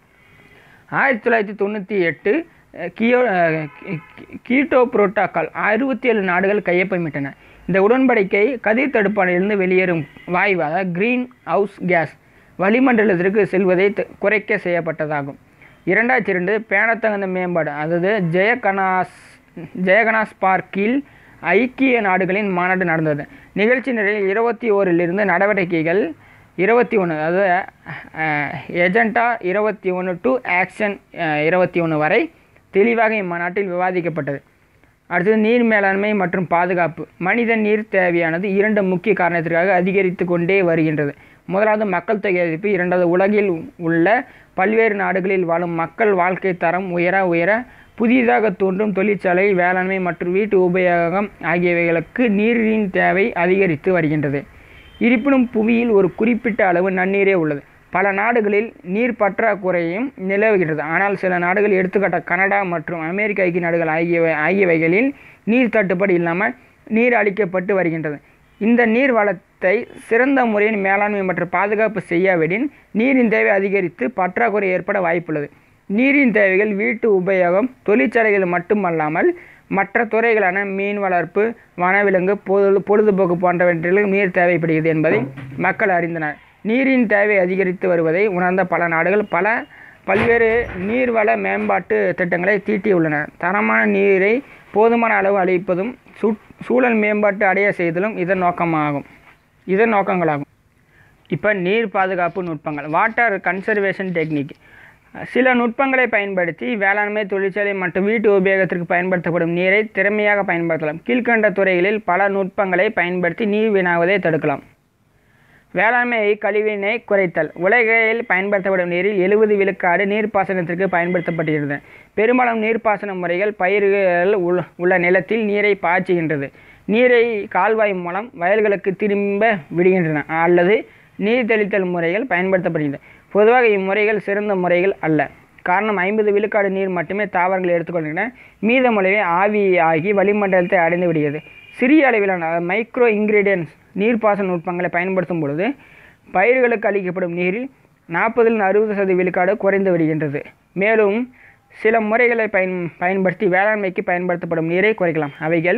Speaker 1: ஆயிரத்தி தொள்ளாயிரத்தி தொண்ணூற்றி எட்டு கியோ கீட்டோ புரோட்டோக்கால் அறுபத்தி ஏழு நாடுகள் கையொப்பமிட்டன இந்த உடன்படிக்கை கதிர் தடுப்பானிலிருந்து வெளியேறும் வாயு அதாவது கிரீன் ஹவுஸ் கேஸ் வளிமண்டலத்திற்கு செல்வதை குறைக்க செய்யப்பட்டதாகும் இரண்டாயிரத்தி இரண்டு பேணத்தகுந்த மேம்பாடு அதாவது ஜெயகனாஸ் ஜெயகனாஸ் பார்க்கில் ஐக்கிய நாடுகளின் மாநாடு நடந்தது நிகழ்ச்சி நிலையில் இருபத்தி ஓரிலிருந்து நடவடிக்கைகள் இருபத்தி ஒன்று அதாவது எஜெண்டா இருபத்தி ஒன்று டு ஆக்ஷன் இருபத்தி ஒன்று வரை தெளிவாக இம்மாநாட்டில் விவாதிக்கப்பட்டது அடுத்தது நீர் மேலாண்மை மற்றும் பாதுகாப்பு மனித நீர் தேவையானது இரண்டு முக்கிய காரணத்திற்காக அதிகரித்து கொண்டே வருகின்றது முதலாவது மக்கள் தொகை அதிகரிப்பு இரண்டாவது உலகில் உள்ள பல்வேறு நாடுகளில் வாழும் மக்கள் வாழ்க்கை தரம் உயர உயர புதிதாக தோன்றும் தொழிற்சாலை வேளாண்மை மற்றும் வீட்டு உபயோகம் ஆகியவைகளுக்கு நீரின் தேவை அதிகரித்து வருகின்றது இருப்பினும் புவியில் ஒரு குறிப்பிட்ட அளவு நன்னீரே உள்ளது பல நாடுகளில் நீர் பற்றாக்குறையும் நிலவுகின்றது ஆனால் சில நாடுகள் எடுத்துக்காட்ட கனடா மற்றும் அமெரிக்க ஐக்கிய நாடுகள் ஆகியவை ஆகியவைகளில் நீர் தட்டுப்பாடு இல்லாமல் நீர் அளிக்கப்பட்டு வருகின்றது இந்த நீர் வளத்தை சிறந்த முறையில் மேலாண்மை மற்றும் பாதுகாப்பு செய்யாவிடின் நீரின் தேவை அதிகரித்து பற்றாக்குறை ஏற்பட வாய்ப்புள்ளது நீரின் தேவைகள் வீட்டு உபயோகம் தொழிற்சாலைகள் மட்டுமல்லாமல் மற்ற துறைகளான மீன் வளர்ப்பு வனவிலங்கு பொது பொழுதுபோக்கு போன்றவற்றிலும் நீர் தேவைப்படுகிறது என்பதை மக்கள் அறிந்தனர் நீரின் தேவை அதிகரித்து வருவதை உணர்ந்த பல நாடுகள் பல பல்வேறு நீர்வள மேம்பாட்டு திட்டங்களை தீட்டியுள்ளன தரமான நீரை போதுமான அளவு அளிப்பதும் சூ சூழல் மேம்பாட்டு அடைய செய்தலும் இதன் நோக்கமாகும் இதன் நோக்கங்களாகும் இப்போ நீர் பாதுகாப்பு நுட்பங்கள் வாட்டர் கன்சர்வேஷன் டெக்னிக் சில நுட்பங்களை பயன்படுத்தி வேளாண்மை தொழிற்சாலை மற்றும் வீட்டு உபயோகத்திற்கு பயன்படுத்தப்படும் நீரை திறமையாக பயன்படுத்தலாம் கீழ்கண்ட துறைகளில் பல நுட்பங்களை பயன்படுத்தி நீர் வீணாவதை தடுக்கலாம் வேளாண்மை கழிவினை குறைத்தல் உலகில் பயன்படுத்தப்படும் நீரில் எழுபது விழுக்காடு நீர்ப்பாசனத்திற்கு பயன்படுத்தப்படுகிறது பெரும்பாலும் நீர்ப்பாசன முறைகள் பயிர்கள் உள்ள நிலத்தில் நீரை பாய்ச்சுகின்றது நீரை கால்வாய் மூலம் வயல்களுக்கு திரும்ப விடுகின்றன அல்லது நீர் தெளித்தல் முறைகள் பயன்படுத்தப்படுகின்றன பொதுவாக இம்முறைகள் சிறந்த முறைகள் அல்ல காரணம் ஐம்பது விழுக்காடு நீர் மட்டுமே தாவரங்கள் எடுத்துக்கொள்கின்றன மீதமுறையை ஆவி ஆகி வளிமண்டலத்தை அடைந்து விடுகிறது சிறிய அளவிலான மைக்ரோ இன்கிரீடியன்ஸ் நீர்ப்பாசன நுட்பங்களை பயன்படுத்தும் பொழுது பயிர்களுக்கு அளிக்கப்படும் நீரில் நாற்பதில் அறுபது சதவீத விழுக்காடு குறைந்து விடுகின்றது மேலும் சில முறைகளை பயன் பயன்படுத்தி வேளாண்மைக்கு பயன்படுத்தப்படும் நீரை குறைக்கலாம் அவைகள்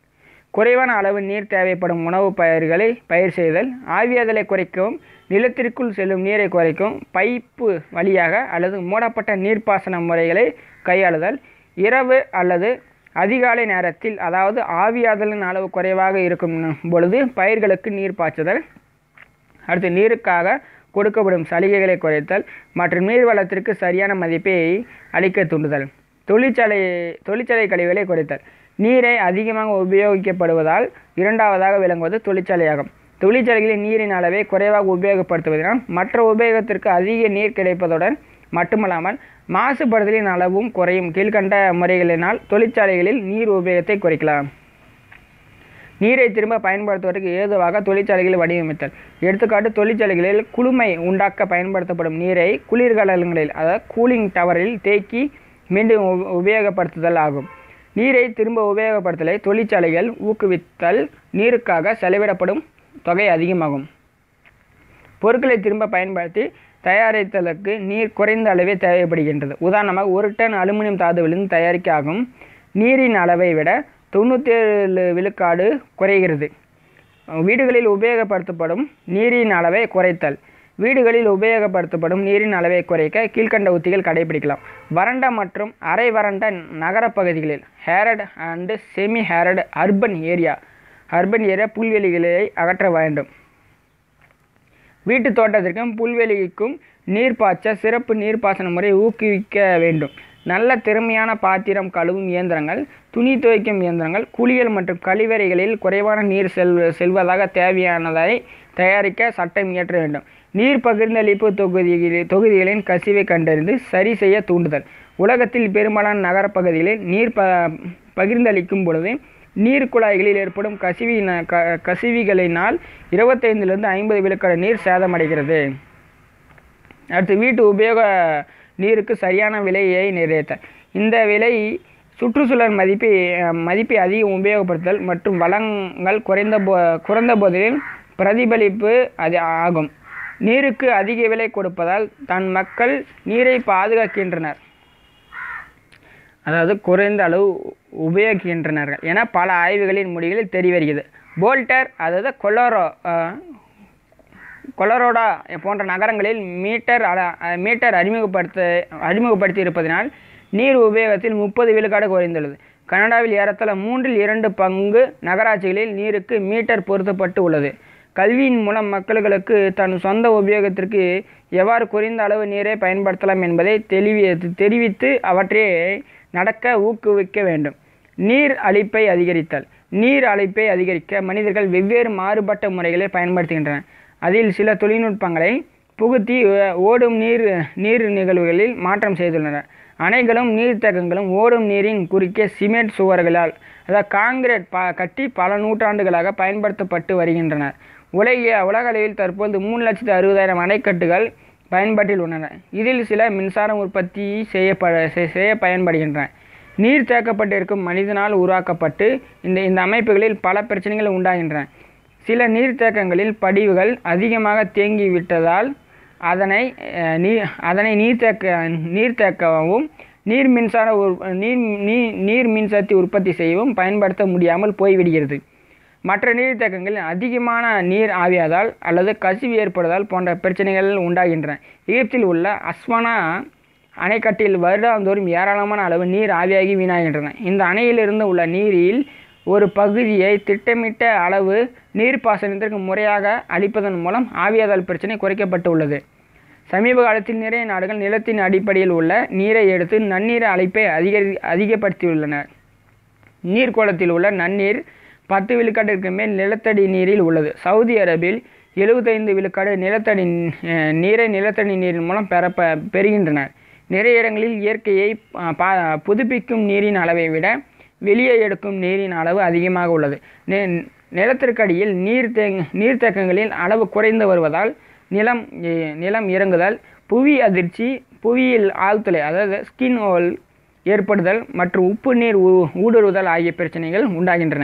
Speaker 1: குறைவான அளவு நீர் தேவைப்படும் உணவுப் பயிர்களை பயிர் செய்தல் ஆவியாதலை குறைக்கவும் நிலத்திற்குள் செல்லும் நீரை குறைக்கும் பைப்பு வழியாக அல்லது மூடப்பட்ட நீர்ப்பாசன முறைகளை கையாளுதல் இரவு அல்லது அதிகாலை நேரத்தில் அதாவது ஆவியாதலின் அளவு குறைவாக இருக்கும் பொழுது பயிர்களுக்கு நீர் பாய்ச்சுதல் அடுத்து நீருக்காக கொடுக்கப்படும் சலுகைகளை குறைத்தல் மற்றும் நீர் வளத்திற்கு சரியான மதிப்பை அளிக்க தூண்டுதல் தொழிற்சாலை தொழிற்சாலை கழிவுகளை குறைத்தல் நீரை அதிகமாக உபயோகிக்கப்படுவதால் இரண்டாவதாக விளங்குவது தொழிற்சாலையாகும் தொழிற்சாலைகளில் நீரின் அளவை குறைவாக உபயோகப்படுத்துவதனால் மற்ற உபயோகத்திற்கு அதிக நீர் கிடைப்பதுடன் மட்டுமல்லாமல் மாசுபடுதலின் அளவும் குறையும் கீழ்கண்ட முறைகளினால் தொழிற்சாலைகளில் நீர் உபயோகத்தை குறைக்கலாம் நீரை திரும்ப பயன்படுத்துவதற்கு ஏதுவாக தொழிற்சாலைகளை வடிவமைத்தல் எடுத்துக்காட்டு தொழிற்சாலைகளில் குளுமை உண்டாக்க பயன்படுத்தப்படும் நீரை குளிர்கலன்களில் அதாவது கூலிங் டவரில் தேக்கி மீண்டும் உப- உபயோகப்படுத்துதல் ஆகும் நீரை திரும்ப உபயோகப்படுத்தலை தொழிற்சாலைகள் ஊக்குவித்தல் நீருக்காக செலவிடப்படும் தொகை அதிகமாகும் பொருட்களை திரும்ப பயன்படுத்தி தயாரித்தலுக்கு நீர் குறைந்த அளவே தேவைப்படுகின்றது உதாரணமாக ஒரு டன் அலுமினியம் தாதுவிலிருந்து தயாரிக்க ஆகும் நீரின் அளவை விட தொண்ணூற்றி ஏழு விழுக்காடு குறைகிறது வீடுகளில் உபயோகப்படுத்தப்படும் நீரின் அளவை குறைத்தல் வீடுகளில் உபயோகப்படுத்தப்படும் நீரின் அளவை குறைக்க கீழ்க்கண்ட உத்திகள் கடைபிடிக்கலாம் வறண்ட மற்றும் அரை வறண்ட நகரப் பகுதிகளில் arid and semi arid urban area urban area புல்வெளிகளை அகற்ற வேண்டும் வீட்டு தோட்டத்திற்கும் புல்வெளிக்கும் நீர் பாய்ச்ச சிறப்பு நீர்ப்பாசன முறை ஊக்குவிக்க வேண்டும் நல்ல திறமையான பாத்திரம் கழுவும் இயந்திரங்கள் துணி துவைக்கும் இயந்திரங்கள் குளியல் மற்றும் கழிவறைகளில் குறைவான நீர் செல் செல்வதாக தேவையானதை தயாரிக்க சட்டம் இயற்ற வேண்டும் நீர் பகிர்ந்தளிப்பு தொகுதிகளில் தொகுதிகளின் கசிவை கண்டறிந்து சரி செய்ய தூண்டுதல் உலகத்தில் பெரும்பாலான நகரப் பகுதிகளில் நீர் ப பகிர்ந்தளிக்கும் பொழுது நீர் குழாய்களில் ஏற்படும் கசிவின க கசிவிகளினால் இருபத்தைந்திலிருந்து ஐம்பது விழுக்காடு நீர் சேதமடைகிறது அடுத்து வீட்டு உபயோக நீருக்கு சரியான விலையை நிர்ணயித்தல் இந்த விலை சுற்றுச்சூழல் மதிப்பை மதிப்பை அதிகம் உபயோகப்படுத்தல் மற்றும் வளங்கள் குறைந்த போ குறைந்த போதிலும் பிரதிபலிப்பு அது ஆகும் நீருக்கு அதிக விலை கொடுப்பதால் தன் மக்கள் நீரை பாதுகாக்கின்றனர் அதாவது குறைந்த அளவு உபயோகிக்கின்றனர் என பல ஆய்வுகளின் முடிவுகளில் தெரிய வருகிறது போல்டர் அதாவது கொலோரோ அஹ், கொலரோடா போன்ற நகரங்களில் மீட்டர் அள அஹ், மீட்டர் அறிமுகப்படுத்த அறிமுகப்படுத்தி இருப்பதனால் நீர் உபயோகத்தில் முப்பது விழுக்காடு குறைந்துள்ளது கனடாவில் ஏறத்தாழ மூன்றில் இரண்டு பங்கு நகராட்சிகளில் நீருக்கு மீட்டர் பொருத்தப்பட்டு உள்ளது கல்வியின் மூலம் மக்களுக்கு தன் சொந்த உபயோகத்திற்கு எவ்வாறு குறைந்த அளவு நீரை பயன்படுத்தலாம் என்பதை தெளிவி தெரிவித்து அவற்றை நடக்க ஊக்குவிக்க வேண்டும் நீர் அளிப்பை அதிகரித்தல் நீர் அளிப்பை அதிகரிக்க மனிதர்கள் வெவ்வேறு மாறுபட்ட முறைகளை பயன்படுத்துகின்றனர் அதில் சில தொழில்நுட்பங்களை புகுத்தி அஹ், ஓடும் நீர் நீர் நிகழ்வுகளில் மாற்றம் செய்துள்ளனர் அணைகளும் நீர்த்தேக்கங்களும் ஓடும் நீரின் குறுக்கே சிமெண்ட் சுவர்களால் அதாவது காங்கிரீட் ப கட்டி பல நூற்றாண்டுகளாக பயன்படுத்தப்பட்டு வருகின்றன உலக உலக அளவில் தற்போது மூணு லட்சத்து அறுபதாயிரம் அணைக்கட்டுகள் பயன்பாட்டில் உள்ளன இதில் சில மின்சாரம் உற்பத்தி செய்யப்பட செ- செய்ய பயன்படுகின்றன நீர் தேக்கப்பட்டிருக்கும் மனிதனால் உருவாக்கப்பட்டு இந்த இந்த அமைப்புகளில் பல பிரச்சனைகள் உண்டாகின்றன சில நீர்த்தேக்கங்களில் படிவுகள் அதிகமாக தேங்கிவிட்டதால் அதனை அஹ், நீர் அதனை நீர்த்தேக்க நீர்த்தேக்கவும் நீர் மின்சார உற்- நீர் நீர் நீர் மின்சக்தி உற்பத்தி செய்யவும் பயன்படுத்த முடியாமல் போய்விடுகிறது மற்ற நீர்த்தேக்கங்களில் அதிகமான நீர் ஆவியாதல் அல்லது கசிவு ஏற்படுவதால் போன்ற பிரச்சனைகள் உண்டாகின்றன எகிப்தில் உள்ள அஸ்வானா அணைக்கட்டில் வருடாந்தோறும் ஏராளமான அளவு நீர் ஆவியாகி வீணாகின்றன இந்த அணையிலிருந்து உள்ள நீரில் ஒரு பகுதியை திட்டமிட்ட அளவு நீர்ப்பாசனத்திற்கு முறையாக அளிப்பதன் மூலம் ஆவியாதல் பிரச்சனை குறைக்கப்பட்டு உள்ளது சமீப காலத்தில் நிறைய நாடுகள் நிலத்தின் அடிப்படையில் உள்ள நீரை எடுத்து நன்னீர் அழைப்பை அதிகரி அதிகப்படுத்தியுள்ளனர் நீர்க்கோளத்தில் உள்ள நன்னீர் பத்து விழுக்காட்டிற்கு மேல் நிலத்தடி நீரில் உள்ளது சவுதி அரேபியில் எழுபத்தைந்து விழுக்காடு நிலத்தடி அஹ், நீரை நிலத்தடி நீரின் மூலம் பெற பெறுகின்றனர் நிறைய இடங்களில் இயற்கையை அஹ், பா புதுப்பிக்கும் நீரின் அளவை விட வெளியே எடுக்கும் நீரின் அளவு அதிகமாக உள்ளது நி- நிலத்திற்கடியில் நீர் தேங் நீர்த்தேக்கங்களில் அளவு குறைந்து வருவதால் நிலம் எ- நிலம் இறங்குதல் புவி அதிர்ச்சி புவியில் ஆழ்துளை அதாவது ஸ்கின் ஹோல் ஏற்படுதல் மற்றும் உப்பு நீர் ஊ- ஊடுருவுதல் ஆகிய பிரச்சனைகள் உண்டாகின்றன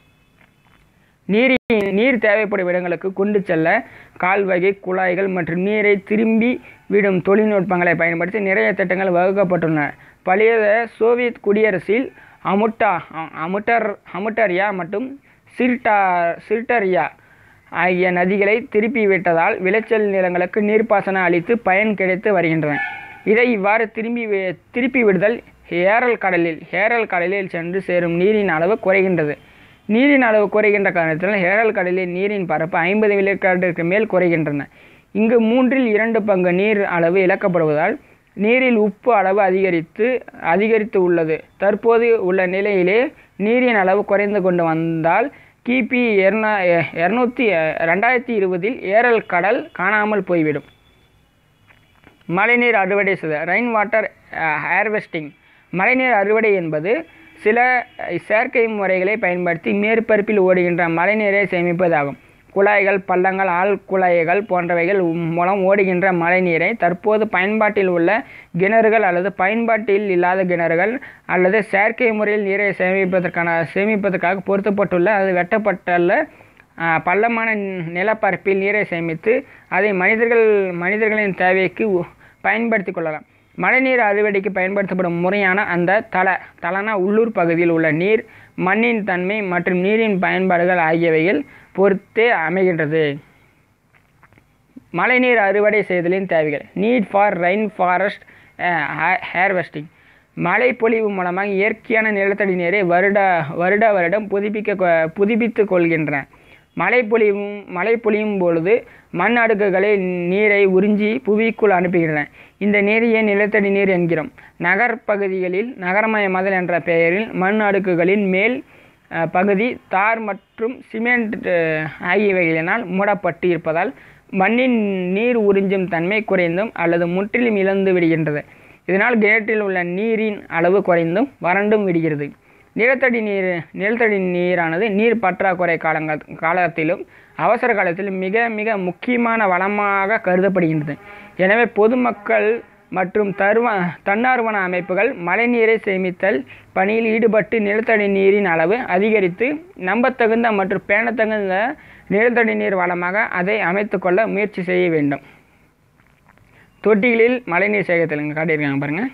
Speaker 1: நீரின் நீர் தேவைப்படும் இடங்களுக்கு கொண்டு செல்ல கால்வகை குழாய்கள் மற்றும் நீரை திரும்பி விடும் தொழில்நுட்பங்களை பயன்படுத்தி நிறைய திட்டங்கள் வகுக்கப்பட்டுள்ளன பழைய சோவியத் குடியரசில் அமுட்டா அ- அமுட்டர் அமுட்டரியா மற்றும் சிர்டா சிர்டரியா ஆகிய நதிகளை திருப்பி விட்டதால் விளைச்சல் நிலங்களுக்கு நீர்ப்பாசனம் அளித்து பயன் கிடைத்து வருகின்றன இதை இவ்வாறு திரும்பி வி- திருப்பி விடுதல் ஏரல் கடலில் ஏரல் கடலில் சென்று சேரும் நீரின் அளவு குறைகின்றது நீரின் அளவு குறைகின்ற காரணத்தினால் ஏரல் கடலில் நீரின் பரப்பு ஐம்பது விழுக்காட்டிற்கு மேல் குறைகின்றன இங்கு மூன்றில் இரண்டு பங்கு நீர் அளவு இழக்கப்படுவதால் நீரில் உப்பு அளவு அதிகரித்து அதிகரித்து உள்ளது தற்போது உள்ள நிலையிலே நீரின் அளவு குறைந்து கொண்டு வந்தால் கிபி இரநா இரநூத்தி ரெண்டாயிரத்தி இருபதில் ஏரல் கடல் காணாமல் போய்விடும் மழைநீர் அறுவடை செய்தல் ரெயின் வாட்டர் ஹார்வெஸ்டிங் மழைநீர் அறுவடை என்பது சில அஹ், செயற்கை முறைகளை பயன்படுத்தி மேற்பரப்பில் ஓடுகின்ற மழைநீரை சேமிப்பதாகும் குழாய்கள் பள்ளங்கள் ஆழ் குழாய்கள் போன்றவைகள் மூலம் ஓடுகின்ற மழைநீரை தற்போது பயன்பாட்டில் உள்ள கிணறுகள் அல்லது பயன்பாட்டில் இல்லாத கிணறுகள் அல்லது செயற்கை முறையில் நீரை சேமிப்பதற்கான சேமிப்பதற்காக பொருத்தப்பட்டுள்ள அது வெட்டப்பட்டுள்ள ஆஹ், பள்ளமான நிலப்பரப்பில் நீரை சேமித்து அதை மனிதர்கள் மனிதர்களின் தேவைக்கு உ- பயன்படுத்திக் கொள்ளலாம் மழைநீர் அறுவடைக்கு பயன்படுத்தப்படும் முறையான அந்த தள தளன உள்ளூர் பகுதியில் உள்ள நீர் மண்ணின் தன்மை மற்றும் நீரின் பயன்பாடுகள் ஆகியவைகள் பொறுத்தே அமைகின்றது மழைநீர் அறுவடை செய்தலின் தேவைகள் need for rain forest harvesting மழை பொழிவு மூலமாக இயற்கையான நிலத்தடி நீரை வருட வருட வருடம் புதுப்பிக்க கொ- புதுப்பித்துக் கொள்கின்றன மழை பொழிவும் மழை பொழியும் பொழுது மண் அடுக்குகளை நீரை உறிஞ்சி புவிக்குள் அனுப்புகின்றன இந்த நீரையே நிலத்தடி நீர் என்கிறோம் நகர்ப்பகுதிகளில் நகரமயமாதல் என்ற பெயரில் மண் அடுக்குகளின் மேல் அஹ், பகுதி தார் மற்றும் சிமெண்ட் அஹ், ஆகியவைகளினால் மூடப்பட்டு இருப்பதால் மண்ணின் நீர் உறிஞ்சும் தன்மை குறைந்தும் அல்லது முற்றிலும் இழந்து விடுகின்றது இதனால் கிணற்றில் உள்ள நீரின் அளவு குறைந்தும் வறண்டும் விடுகிறது நிலத்தடி நீர் நிலத்தடி நீரானது நீர் பற்றாக்குறை காலங்கள் காலத்திலும் அவசர காலத்திலும் மிக மிக முக்கியமான வளமாக கருதப்படுகின்றது எனவே பொதுமக்கள் மற்றும் தருவ தன்னார்வன அமைப்புகள் மழைநீரை சேமித்தல் பணியில் ஈடுபட்டு நிலத்தடி நீரின் அளவு அதிகரித்து நம்பத்தகுந்த மற்றும் பேணத்தகுந்த நிலத்தடி நீர் வளமாக அதை அமைத்துக்கொள்ள முயற்சி செய்ய வேண்டும் தொட்டிகளில் மழைநீர் சேகரித்தல் இங்கே காட்டியிருக்காங்க பாருங்கள்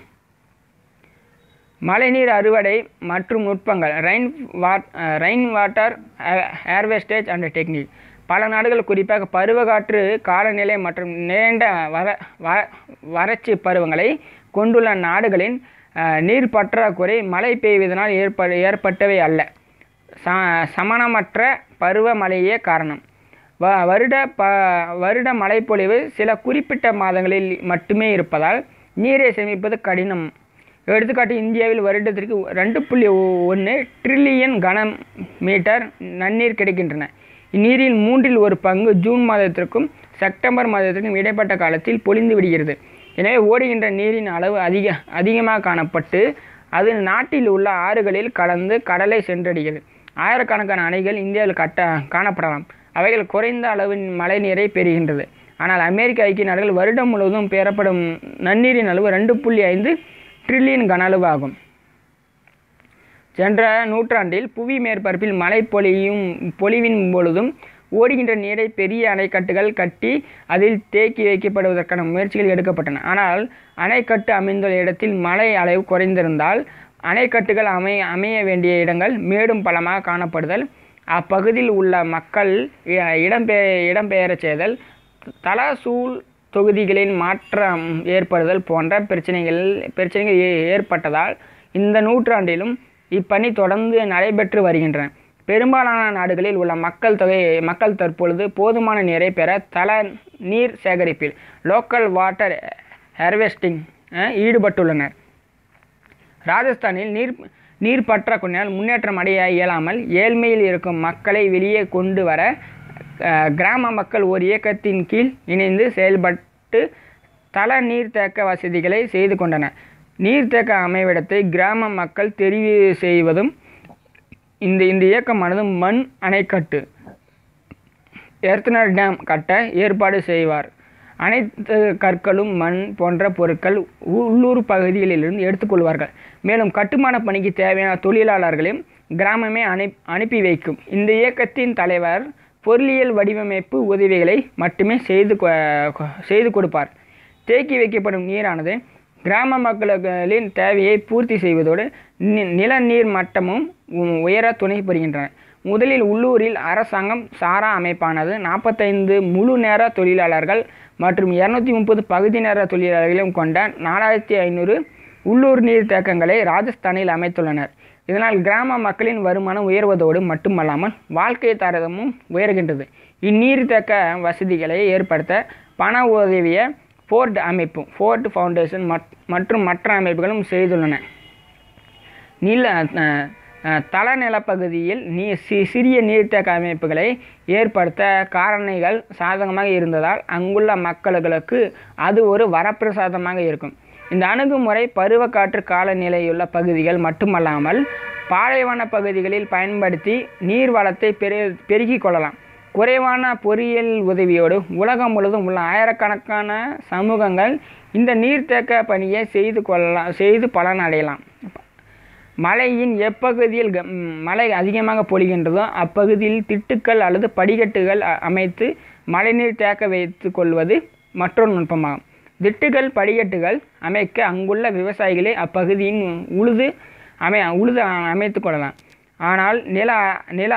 Speaker 1: மழைநீர் அறுவடை மற்றும் நுட்பங்கள் ரெயின் வாட் rain water harvesting and technique பல நாடுகள் குறிப்பாக பருவக்காற்று காலநிலை மற்றும் நீண்ட வர வ- வறட்சி பருவங்களை கொண்டுள்ள நாடுகளின் அஹ், நீர் பற்றாக்குறை மழை பெய்வதனால் ஏற்ப ஏற்பட்டவை அல்ல ச சமணமற்ற பருவமழையே காரணம் வ வருட ப வருட மழைப்பொழிவு சில குறிப்பிட்ட மாதங்களில் மட்டுமே இருப்பதால் நீரை சேமிப்பது கடினம் எடுத்துக்காட்டு இந்தியாவில் வருடத்திற்கு ரெண்டு புள்ளி ஒன்று ட்ரில்லியன் கன மீட்டர் நன்னீர் கிடைக்கின்றன இந்நீரில் மூன்றில் ஒரு பங்கு ஜூன் மாதத்திற்கும் செப்டம்பர் மாதத்திற்கும் இடைப்பட்ட காலத்தில் பொழிந்து விடுகிறது எனவே ஓடுகின்ற நீரின் அளவு அதிக அதிகமாக காணப்பட்டு அது நாட்டில் உள்ள ஆறுகளில் கலந்து கடலை சென்றடைகிறது ஆயிரக்கணக்கான அணைகள் இந்தியாவில் கட்ட காணப்படலாம் அவைகள் குறைந்த அளவின் மழைநீரை பெறுகின்றது ஆனால் அமெரிக்க ஐக்கிய நாடுகள் வருடம் முழுவதும் பெறப்படும் நன்னீரின் அளவு ரெண்டு புள்ளி ஐந்து ட்ரில்லியன் கன அளவு ஆகும் சென்ற நூற்றாண்டில் புவி மேற்பரப்பில் மழை பொழியும் பொழிவின் பொழுதும் ஓடுகின்ற நீரை பெரிய அணைக்கட்டுகள் கட்டி அதில் தேக்கி வைக்கப்படுவதற்கான முயற்சிகள் எடுக்கப்பட்டன ஆனால் அணைக்கட்டு அமைந்துள்ள இடத்தில் மழை அளவு குறைந்திருந்தால் அணைக்கட்டுகள் அமை அமைய வேண்டிய இடங்கள் மேடும் பள்ளமாக காணப்படுதல் அப்பகுதியில் உள்ள மக்கள் இ- இடம்பெய இடம்பெயரச் செய்தல் தலசூழ் தொகுதிகளின் மாற்றம் ஏற்படுதல் போன்ற பிரச்சனைகள் பிரச்சனைகள் ஏ- ஏற்பட்டதால் இந்த நூற்றாண்டிலும் இப்பணி தொடர்ந்து நடைபெற்று வருகின்றன பெரும்பாலான நாடுகளில் உள்ள மக்கள் தொகை மக்கள் தற்பொழுது போதுமான நீரை பெற தல நீர் சேகரிப்பில் லோக்கல் வாட்டர் ஹார்வெஸ்டிங் ஈடுபட்டுள்ளனர் ராஜஸ்தானில் நீர் நீர் பற்றாக்குறையால் முன்னேற்றம் அடைய இயலாமல் ஏழ்மையில் இருக்கும் மக்களை வெளியே கொண்டு வர அஹ், கிராம மக்கள் ஒரு இயக்கத்தின் கீழ் இணைந்து செயல்பட்டு தள நீர்த்தேக்க வசதிகளை செய்து கொண்டனர் நீர்த்தேக்க அமைவிடத்தை கிராம மக்கள் தெரிவு செய்வதும் இந்த இந்த இயக்கமானது மண் அணைக்கட்டு எர்த்னர் டேம் கட்ட ஏற்பாடு செய்வார் அனைத்து கற்களும் மண் போன்ற பொருட்கள் உள்ளூர் பகுதிகளிலிருந்து எடுத்துக்கொள்வார்கள் மேலும் கட்டுமான பணிக்கு தேவையான தொழிலாளர்களையும் கிராமமே அனு அனுப்பி வைக்கும் இந்த இயக்கத்தின் தலைவர் பொருளியல் வடிவமைப்பு உதவிகளை மட்டுமே செய்து கொ- செய்து கொடுப்பார் தேக்கி வைக்கப்படும் நீரானது கிராம மக்களின் தேவையை பூர்த்தி செய்வதோடு நி- நில நீர் மட்டமும் உ- உயர துணை புரிகின்றன முதலில் உள்ளூரில் அரசாங்கம் சாரா அமைப்பானது நாற்பத்தைந்து முழு நேர தொழிலாளர்கள் மற்றும் இரநூத்தி முப்பது பகுதி நேர தொழிலாளர்களையும் கொண்ட நாலாயிரத்தி ஐநூறு உள்ளூர் நீர்த்தேக்கங்களை ராஜஸ்தானில் அமைத்துள்ளனர் இதனால் கிராம மக்களின் வருமானம் உயர்வதோடு மட்டுமல்லாமல் வாழ்க்கை தரமும் உயர்கின்றது இந்நீர்த்தேக்க வசதிகளை ஏற்படுத்த பண உதவிய ஃபோர்ட் அமைப்பு ஃபோர்ட் ஃபவுண்டேஷன் மற்- மற்றும் மற்ற அமைப்புகளும் செய்துள்ளன நில அஹ், அஹ், தள நிலப்பகுதியில் நீ சி சிறிய நீர்த்தேக்க அமைப்புகளை ஏற்படுத்த காரணிகள் சாதகமாக இருந்ததால் அங்குள்ள மக்களுக்கு அது ஒரு வரப்பிரசாதமாக இருக்கும் இந்த அணுகுமுறை பருவக்காற்று காலநிலையுள்ள பகுதிகள் மட்டுமல்லாமல் பாலைவன பகுதிகளில் பயன்படுத்தி நீர் வளத்தை பெரு பெருக்கிக் கொள்ளலாம் குறைவான பொறியியல் உதவியோடு உலகம் முழுவதும் உள்ள ஆயிரக்கணக்கான சமூகங்கள் இந்த நீர்த்தேக்க பணியை செய்து கொள்ளலாம் செய்து பலன் அடையலாம் மழையின் எப்பகுதியில் க- ம், மழை அதிகமாக பொழிகின்றதோ அப்பகுதியில் திட்டுக்கள் அல்லது படிக்கட்டுகள் அ- அமைத்து மழைநீர் தேக்க வைத்து கொள்வது மற்றொரு நுட்பமாகும் திட்டுகள் படிக்கட்டுகள் அமைக்க அங்குள்ள விவசாயிகளே அப்பகுதியின் உழுது அமை உழுது அமைத்து கொள்ளலாம் ஆனால் நில நில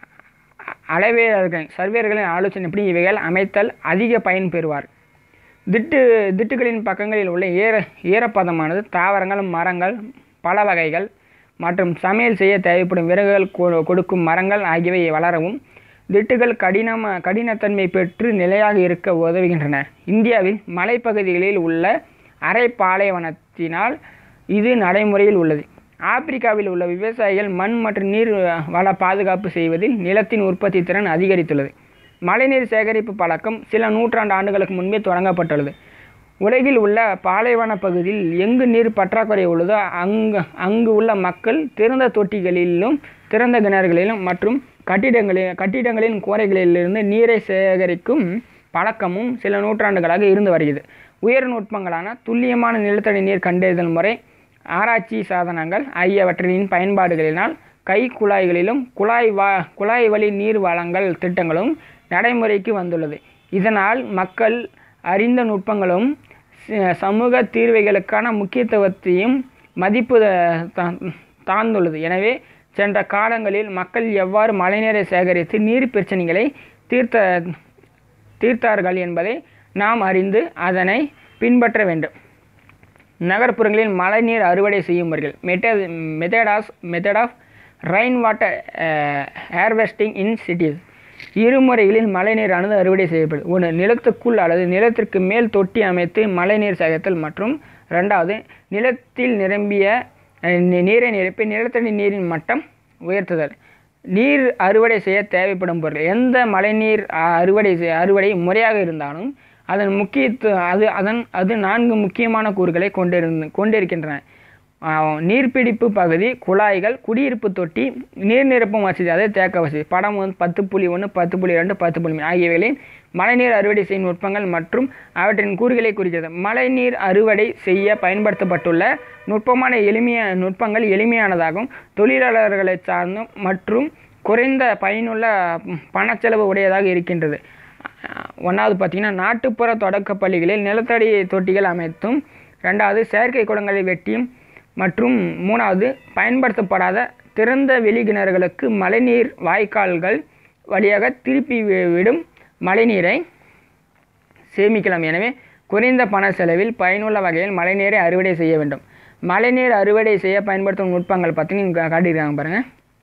Speaker 1: அளவையர்கள் சர்வேயர்களின் ஆலோசனைப்படி இவைகள் அமைத்தல் அதிக பயன் பெறுவார் திட்டு திட்டுகளின் பக்கங்களில் உள்ள ஈர ஈரப்பதமானது தாவரங்கள் மரங்கள் பல வகைகள் மற்றும் சமையல் செய்ய தேவைப்படும் விறகுகள் கொ- கொடுக்கும் மரங்கள் ஆகியவை வளரவும் திட்டுகள் கடினம் கடினத்தன்மை பெற்று நிலையாக இருக்க உதவுகின்றன இந்தியாவில் மலைப்பகுதிகளில் உள்ள அரை பாலைவனத்தினால் இது நடைமுறையில் உள்ளது ஆப்பிரிக்காவில் உள்ள விவசாயிகள் மண் மற்றும் நீர் வள பாதுகாப்பு செய்வதில் நிலத்தின் உற்பத்தி திறன் அதிகரித்துள்ளது மழைநீர் சேகரிப்பு பழக்கம் சில நூற்றாண்டு ஆண்டுகளுக்கு முன்பே தொடங்கப்பட்டுள்ளது உலகில் உள்ள பாலைவன பகுதியில் எங்கு நீர் பற்றாக்குறை உள்ளதோ அங்கு அங்கு உள்ள மக்கள் திறந்த தொட்டிகளிலும் திறந்த கிணறுகளிலும் மற்றும் கட்டிடங்களில் கட்டிடங்களின் கூரைகளிலிருந்து நீரை சேகரிக்கும் பழக்கமும் சில நூற்றாண்டுகளாக இருந்து வருகிறது உயர் நுட்பங்களான துல்லியமான நிலத்தடி நீர் கண்டறிதல் முறை ஆராய்ச்சி சாதனங்கள் ஆகியவற்றின் பயன்பாடுகளினால் கை குழாய்களிலும் குழாய் வா குழாய் வழி நீர் வழங்கல் திட்டங்களும் நடைமுறைக்கு வந்துள்ளது இதனால் மக்கள் அறிந்த நுட்பங்களும் ச- சமூக தீர்வைகளுக்கான முக்கியத்துவத்தையும் மதிப்பு த- தா- தாழ்ந்துள்ளது எனவே சென்ற காலங்களில் மக்கள் எவ்வாறு மழைநீரை சேகரித்து நீர் பிரச்சனைகளை தீர்த்த தீர்த்தார்கள் என்பதை நாம் அறிந்து அதனை பின்பற்ற வேண்டும் நகர்ப்புறங்களில் மழைநீர் அறுவடை செய்யும் முறைகள் method methods method of rain water harvesting in cities இரு முறைகளில் மழைநீரானது அறுவடை செய்யப்படுது ஒன்று நிலத்துக்குள் அல்லது நிலத்திற்கு மேல் தொட்டி அமைத்து மழைநீர் சேகரித்தல் மற்றும் ரெண்டாவது நிலத்தில் நிரம்பிய அஹ், நி- நீரை நிரப்பி நிலத்தடி நீரின் மட்டம் உயர்த்துதல் நீர் அறுவடை செய்ய தேவைப்படும் பொருள் எந்த மழைநீர் அ- அறுவடை செய்- அறுவடை முறையாக இருந்தாலும் அதன் முக்கியத்துவ அது அதன் அது நான்கு முக்கியமான கூறுகளை கொண்டிருந்து கொண்டிருக்கின்றன ஆஹ் நீர்பிடிப்பு பகுதி குழாய்கள் குடியிருப்பு தொட்டி நீர் நிரப்பும் வசதி அதாவது தேக்க வசதி படம் வந்து பத்து புள்ளி ஒன்று பத்து புள்ளி ரெண்டு பத்து புள்ளி மூணு ஆகியவைகளின் மழைநீர் அறுவடை செய்யும் நுட்பங்கள் மற்றும் அவற்றின் கூறுகளை குறிக்கிறது மழைநீர் அறுவடை செய்ய பயன்படுத்தப்பட்டுள்ள நுட்பமான எளிமைய நுட்பங்கள் எளிமையானதாகும் தொழிலாளர்களை சார்ந்தும் மற்றும் குறைந்த பயனுள்ள ம், பணச்செலவு உடையதாக இருக்கின்றது அஹ் ஒன்றாவது பார்த்தீங்கன்னா நாட்டுப்புற தொடக்கப் பள்ளிகளில் நிலத்தடி தொட்டிகள் அமைத்தும் ரெண்டாவது செயற்கை குளங்களை வெட்டியும் மற்றும் மூணாவது பயன்படுத்தப்படாத திறந்த வெளி கிணறுகளுக்கு மழைநீர் வாய்க்கால்கள் வழியாக திருப்பி வி- விடும் மழைநீரை சேமிக்கலாம் எனவே குறைந்த பண செலவில் பயனுள்ள வகையில் மழைநீரை அறுவடை செய்ய வேண்டும் மழைநீர் அறுவடை செய்ய பயன்படுத்தும் நுட்பங்கள் பார்த்தீங்கன்னா காட்டியிருக்காங்க பாருங்கள்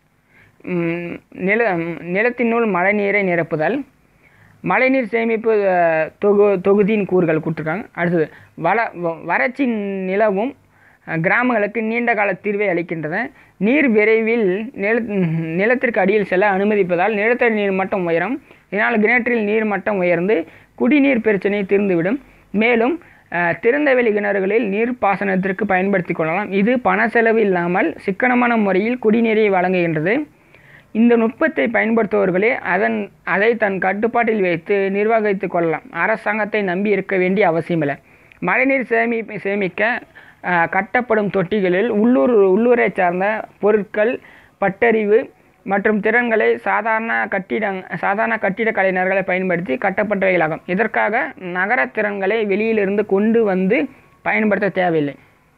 Speaker 1: ம், நில ம், நிலத்தினுள் மழைநீரை நிரப்புதல் மழைநீர் சேமிப்பு அஹ், தொகு தொகுதியின் கூறுகள் கொடுத்துருக்காங்க அடுத்தது வள வ- வறட்சி நிலவும் அஹ், கிராமங்களுக்கு நீண்ட கால தீர்வை அளிக்கின்றன நீர் விரைவில் நில நிலத்திற்கு அடியில் செல்ல அனுமதிப்பதால் நிலத்தடி நீர் மட்டம் உயரும் இதனால் கிணற்றில் நீர் மட்டம் உயர்ந்து குடிநீர் பிரச்சனை தீர்ந்துவிடும் மேலும் அஹ், திறந்தவெளி கிணறுகளில் நீர் பாசனத்திற்கு பயன்படுத்திக் கொள்ளலாம் இது பண செலவு இல்லாமல் சிக்கனமான முறையில் குடிநீரை வழங்குகின்றது இந்த நுட்பத்தை பயன்படுத்துபவர்களே அதன் அதை தன் கட்டுப்பாட்டில் வைத்து நிர்வகித்துக் கொள்ளலாம் அரசாங்கத்தை நம்பி இருக்க வேண்டிய அவசியமில்லை மழைநீர் சேமி சேமிக்க அஹ், கட்டப்படும் தொட்டிகளில் உள்ளூர் உள்ளூரை சார்ந்த பொருட்கள் பட்டறிவு மற்றும் திறன்களை சாதாரண கட்டிட சாதாரண கட்டிடக் கலைஞர்களை பயன்படுத்தி கட்டப்பட்டவைகளாகும் இதற்காக நகர திறன்களை வெளியிலிருந்து கொண்டு வந்து பயன்படுத்த தேவையில்லை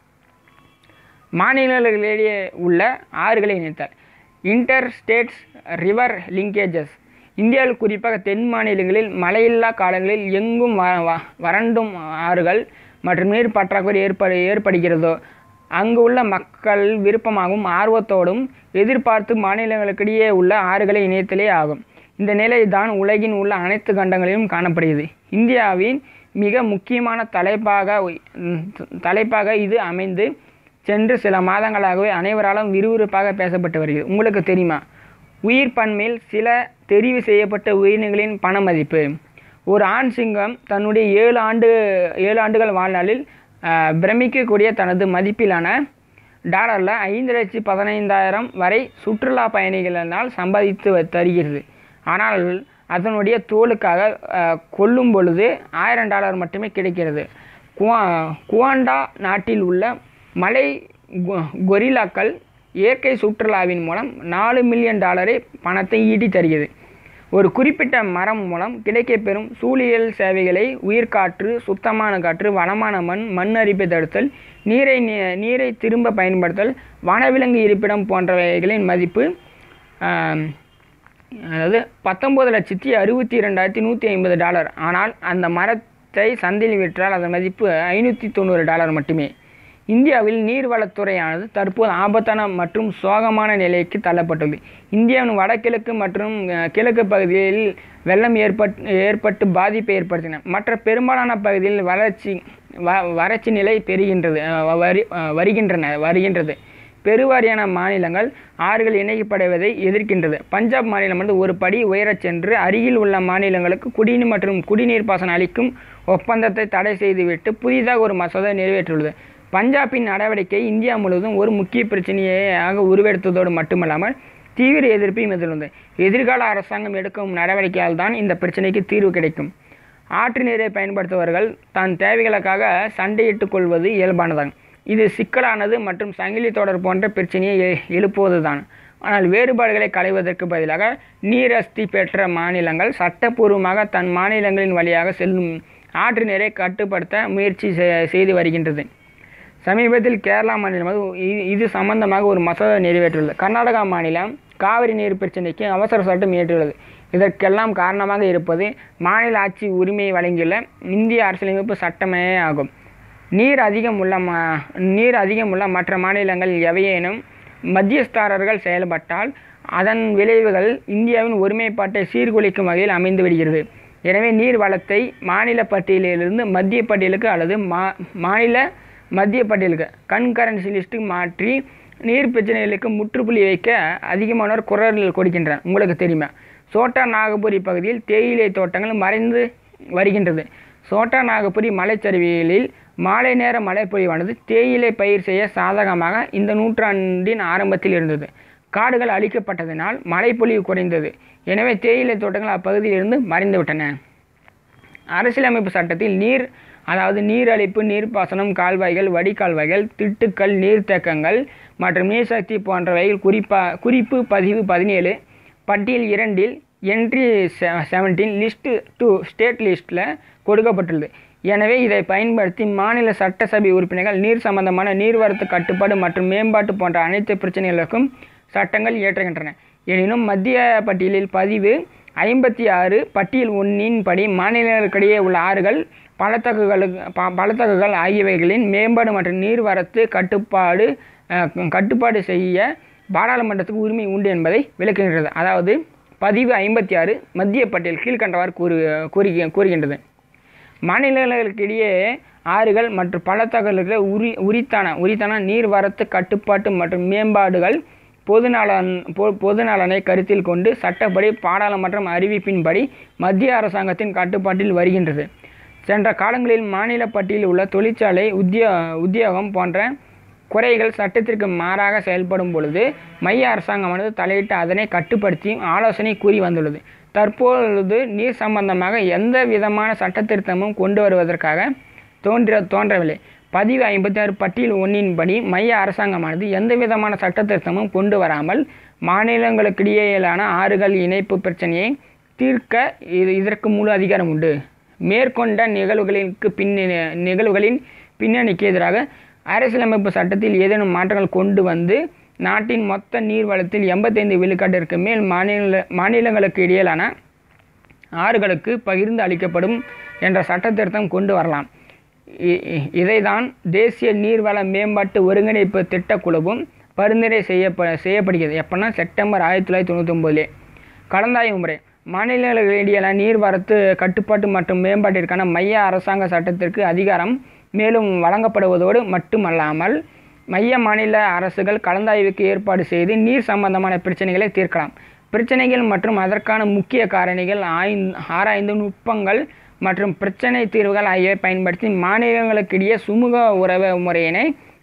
Speaker 1: மாநிலங்களிடையே உள்ள ஆறுகளை இணைத்தல் இன்டர் ஸ்டேட்ஸ் ரிவர் லிங்கேஜஸ் இந்தியாவில் குறிப்பாக தென் மாநிலங்களில் மழையில்லா காலங்களில் எங்கும் வ- வ- வறண்டும் ஆறுகள் மற்றும் நீர் பற்றாக்குறை ஏற்படு ஏற்படுகிறதோ அங்கு உள்ள மக்கள் விருப்பமாகவும் ஆர்வத்தோடும் எதிர்பார்த்து மாநிலங்களுக்கிடையே உள்ள ஆறுகளை இணைத்தலே ஆகும் இந்த நிலை தான் உலகின் உள்ள அனைத்து கண்டங்களிலும் காணப்படுகிறது இந்தியாவின் மிக முக்கியமான தலைப்பாக உய்- ம், தலைப்பாக இது அமைந்து சென்று சில மாதங்களாகவே அனைவராலும் விறுவிறுப்பாக பேசப்பட்டு வருகிறது உங்களுக்கு தெரியுமா உயிர் பன்மையில் சில தெரிவு செய்யப்பட்ட உயிரினங்களின் பண மதிப்பு ஒரு ஆண் சிங்கம் தன்னுடைய ஏழு ஆண்டு ஏழு ஆண்டுகள் வாழ்நாளில் ஆஹ், பிரமிக்கக்கூடிய தனது மதிப்பிலான டாலரில் ஐந்து லட்சத்தி பதினைந்தாயிரம் வரை சுற்றுலா பயணிகளினால் சம்பாதித்து வ- தருகிறது ஆனால் அதனுடைய தோலுக்காக அஹ், கொல்லும் பொழுது ஆயிரம் டாலர் மட்டுமே கிடைக்கிறது குவா குவாண்டா நாட்டில் உள்ள மலை கொ- கொரில்லாக்கள் இயற்கை சுற்றுலாவின் மூலம் நாலு மில்லியன் டாலரை பணத்தை ஈட்டி தருகிறது ஒரு குறிப்பிட்ட மரம் மூலம் கிடைக்கப்பெறும் சூழியல் சேவைகளை உயிர்காற்று சுத்தமான காற்று வளமான மண் மண் அரிப்பை தடுத்தல் நீரை நீ- நீரை திரும்ப பயன்படுத்தல் வனவிலங்கு இருப்பிடம் போன்றவைகளின் மதிப்பு ஆம், அதாவது பத்தொம்பது லட்சத்தி அறுபத்தி ரெண்டாயிரத்தி நூற்றி ஐம்பது டாலர் ஆனால் அந்த மரத்தை சந்தையில் விற்றால் அதன் மதிப்பு ஐநூற்றி தொண்ணூறு டாலர் மட்டுமே இந்தியாவில் நீர்வளத்துறையானது தற்போது ஆபத்தான மற்றும் சோகமான நிலைக்கு தள்ளப்பட்டுள்ளது இந்தியாவின் வடகிழக்கு மற்றும் அஹ், கிழக்கு பகுதியில் வெள்ளம் ஏற்பட் ஏற்பட்டு பாதிப்பை ஏற்படுத்தின மற்ற பெரும்பாலான பகுதியில் வறட்சி வ வறட்சி நிலை பெறுகின்றது அஹ், வரி அஹ், வருகின்றன வருகின்றது பெருவாரியான மாநிலங்கள் ஆறுகள் இணைக்கப்படுவதை எதிர்க்கின்றது பஞ்சாப் மாநிலம் வந்து ஒரு படி உயரச் சென்று அருகில் உள்ள மாநிலங்களுக்கு குடிநீர் மற்றும் குடிநீர் பாசனம் அளிக்கும் ஒப்பந்தத்தை தடை செய்துவிட்டு புதிதாக ஒரு மசோதா நிறைவேற்றியுள்ளது பஞ்சாபின் நடவடிக்கை இந்தியா முழுவதும் ஒரு முக்கிய பிரச்சனையாக உருவெடுத்ததோடு மட்டுமல்லாமல் தீவிர எதிர்ப்பையும் எதிர்கொண்டது எதிர்கால அரசாங்கம் எடுக்கும் நடவடிக்கையால் தான் இந்த பிரச்சனைக்கு தீர்வு கிடைக்கும் ஆற்று நீரை பயன்படுத்துபவர்கள் தன் தேவைகளுக்காக சண்டையிட்டுக் கொள்வது இயல்பானதாகும் இது சிக்கலானது மற்றும் சங்கிலி தொடர் போன்ற பிரச்சனையை எ- எழுப்புவதுதான் ஆனால் வேறுபாடுகளை களைவதற்கு பதிலாக நீரஸ்தி பெற்ற மாநிலங்கள் சட்டப்பூர்வமாக தன் மாநிலங்களின் வழியாக செல்லும் ஆற்று நீரை கட்டுப்படுத்த முயற்சி செ- செய்து வருகின்றது சமீபத்தில் கேரளா மாநிலம் வந்து இது இது சம்பந்தமாக ஒரு மசோதா நிறைவேற்றியுள்ளது கர்நாடகா மாநிலம் காவிரி நீர் பிரச்சினைக்கு அவசர சட்டம் இயற்றியுள்ளது இதற்கெல்லாம் காரணமாக இருப்பது மாநில ஆட்சி உரிமையை வழங்கியுள்ள இந்திய அரசியலமைப்பு சட்டமே ஆகும் நீர் அதிகம் உள்ள மா நீர் அதிகம் உள்ள மற்ற மாநிலங்கள் எவையேனும் மத்தியஸ்தாரர்கள் செயல்பட்டால் அதன் விளைவுகள் இந்தியாவின் ஒருமைப்பாட்டை சீர்குலைக்கும் வகையில் அமைந்து விடுகிறது எனவே நீர் வளத்தை மாநில பட்டியலிலிருந்து மத்திய பட்டியலுக்கு அல்லது மா மாநில மத்திய பட்டியலுக்கு கன்கரன்சி லிஸ்ட்டுக்கு மாற்றி நீர் பிரச்சனைகளுக்கு முற்றுப்புள்ளி வைக்க அதிகமானோர் குரல் கொடுக்கின்றனர் உங்களுக்கு தெரியுமா சோட்டா நாகபுரி பகுதியில் தேயிலை தோட்டங்கள் மறைந்து வருகின்றது சோட்டா நாகபுரி மலைச்சரிவுகளில் மாலை நேர மழைப்பொழிவானது தேயிலை பயிர் செய்ய சாதகமாக இந்த நூற்றாண்டின் ஆரம்பத்தில் இருந்தது காடுகள் அழிக்கப்பட்டதினால் மழைப்பொழிவு குறைந்தது எனவே தேயிலை தோட்டங்கள் அப்பகுதியிலிருந்து மறைந்துவிட்டன அரசியலமைப்பு சட்டத்தில் நீர் அதாவது நீர் அளிப்பு நீர்ப்பாசனம் கால்வாய்கள் வடிகால்வாய்கள் திட்டுக்கள் நீர்த்தேக்கங்கள் மற்றும் நீர்சக்தி போன்றவைகள் குறிப்பா குறிப்பு பதிவு பதினேழு பட்டியல் இரண்டில் entry seventeen list two state லிஸ்ட்டில் கொடுக்கப்பட்டுள்ளது எனவே இதை பயன்படுத்தி மாநில சட்டசபை உறுப்பினர்கள் நீர் சம்பந்தமான நீர்வரத்து கட்டுப்பாடு மற்றும் மேம்பாட்டு போன்ற அனைத்து பிரச்சனைகளுக்கும் சட்டங்கள் இயற்றுகின்றன எனினும் மத்திய பட்டியலில் பதிவு ஐம்பத்தி ஆறு பட்டியல் ஒன்றின் படி மாநிலங்களுக்கிடையே உள்ள ஆறுகள் பள்ளத்தக்குகளுக்கு ப- பள்ளத்தக்குகள் ஆகியவைகளின் மேம்பாடு மற்றும் நீர்வரத்து கட்டுப்பாடு அஹ், கட்டுப்பாடு செய்ய பாராளுமன்றத்துக்கு உரிமை உண்டு என்பதை விளக்குகின்றது அதாவது பதிவு ஐம்பத்தி ஆறு மத்திய பட்டியல் கீழ்கண்டவாறு கூறு கூறி கூறுகின்றது மாநிலங்களுக்கிடையே ஆறுகள் மற்றும் பள்ளத்தாக்குகளுக்கு உரி உரித்தான உரித்தான நீர்வரத்து கட்டுப்பாட்டு மற்றும் மேம்பாடுகள் பொதுநலன் பொ- பொதுநலனை கருத்தில் கொண்டு சட்டப்படி பாராளுமன்றம் அறிவிப்பின்படி மத்திய அரசாங்கத்தின் கட்டுப்பாட்டில் வருகின்றது சென்ற காலங்களில் மாநில பட்டியலில் உள்ள தொழிற்சாலை உத்தியோ உத்தியோகம் போன்ற குறைகள் சட்டத்திற்கு மாறாக செயல்படும் பொழுது மைய அரசாங்கமானது தலையிட்டு அதனை கட்டுப்படுத்தி ஆலோசனை கூறி வந்துள்ளது தற்பொழுது நீர் சம்பந்தமாக எந்த விதமான சட்ட திருத்தமும் கொண்டு வருவதற்காக தோன்ற தோன்றவில்லை பதிவு ஐம்பத்தி ஆறு பட்டியல் ஒன்றின்படி மைய அரசாங்கமானது எந்த விதமான சட்ட திருத்தமும் கொண்டு வராமல் மாநிலங்களுக்கிடையேயான ஆறுகள் இணைப்பு பிரச்சனையை தீர்க்க இது இதற்கு முழு அதிகாரம் உண்டு மேற்கொண்ட நிகழ்வுகளுக்கு பின் நிகழ்வுகளின் பின்னணிக்கு எதிராக அரசியலமைப்பு சட்டத்தில் ஏதேனும் மாற்றங்கள் கொண்டு வந்து நாட்டின் மொத்த நீர் வளத்தில் எண்பத்தைந்து விழுக்காட்டிற்கு மேல் மாநில மாநிலங்களுக்கு இடையிலான ஆறுகளுக்கு பகிர்ந்து அளிக்கப்படும் என்ற சட்ட திருத்தம் கொண்டு வரலாம் இ- இ- இதைதான் தேசிய நீர்வள மேம்பாட்டு ஒருங்கிணைப்பு திட்டக்குழுவும் பரிந்துரை செய்யப்ப செய்யப்படுகிறது எப்போன்னா செப்டம்பர் ஆயிரத்தி தொள்ளாயிரத்தி தொண்ணூத்தொம்போதுலே கலந்தாய்வு முறை மாநிலங்களிடையிலான நீர்வரத்து கட்டுப்பாட்டு மற்றும் மேம்பாட்டிற்கான மைய அரசாங்க சட்டத்திற்கு அதிகாரம் மேலும் வழங்கப்படுவதோடு மட்டுமல்லாமல் மைய மாநில அரசுகள் கலந்தாய்வுக்கு ஏற்பாடு செய்து நீர் சம்பந்தமான பிரச்சனைகளை தீர்க்கலாம் பிரச்சனைகள் மற்றும் அதற்கான முக்கிய காரணிகள் ஆய்ந்து ஆராய்ந்து நுட்பங்கள் மற்றும் பிரச்சனை தீர்வுகள் ஆகியவை பயன்படுத்தி மாநிலங்களுக்கிடையே சுமூக உறவு முறையினை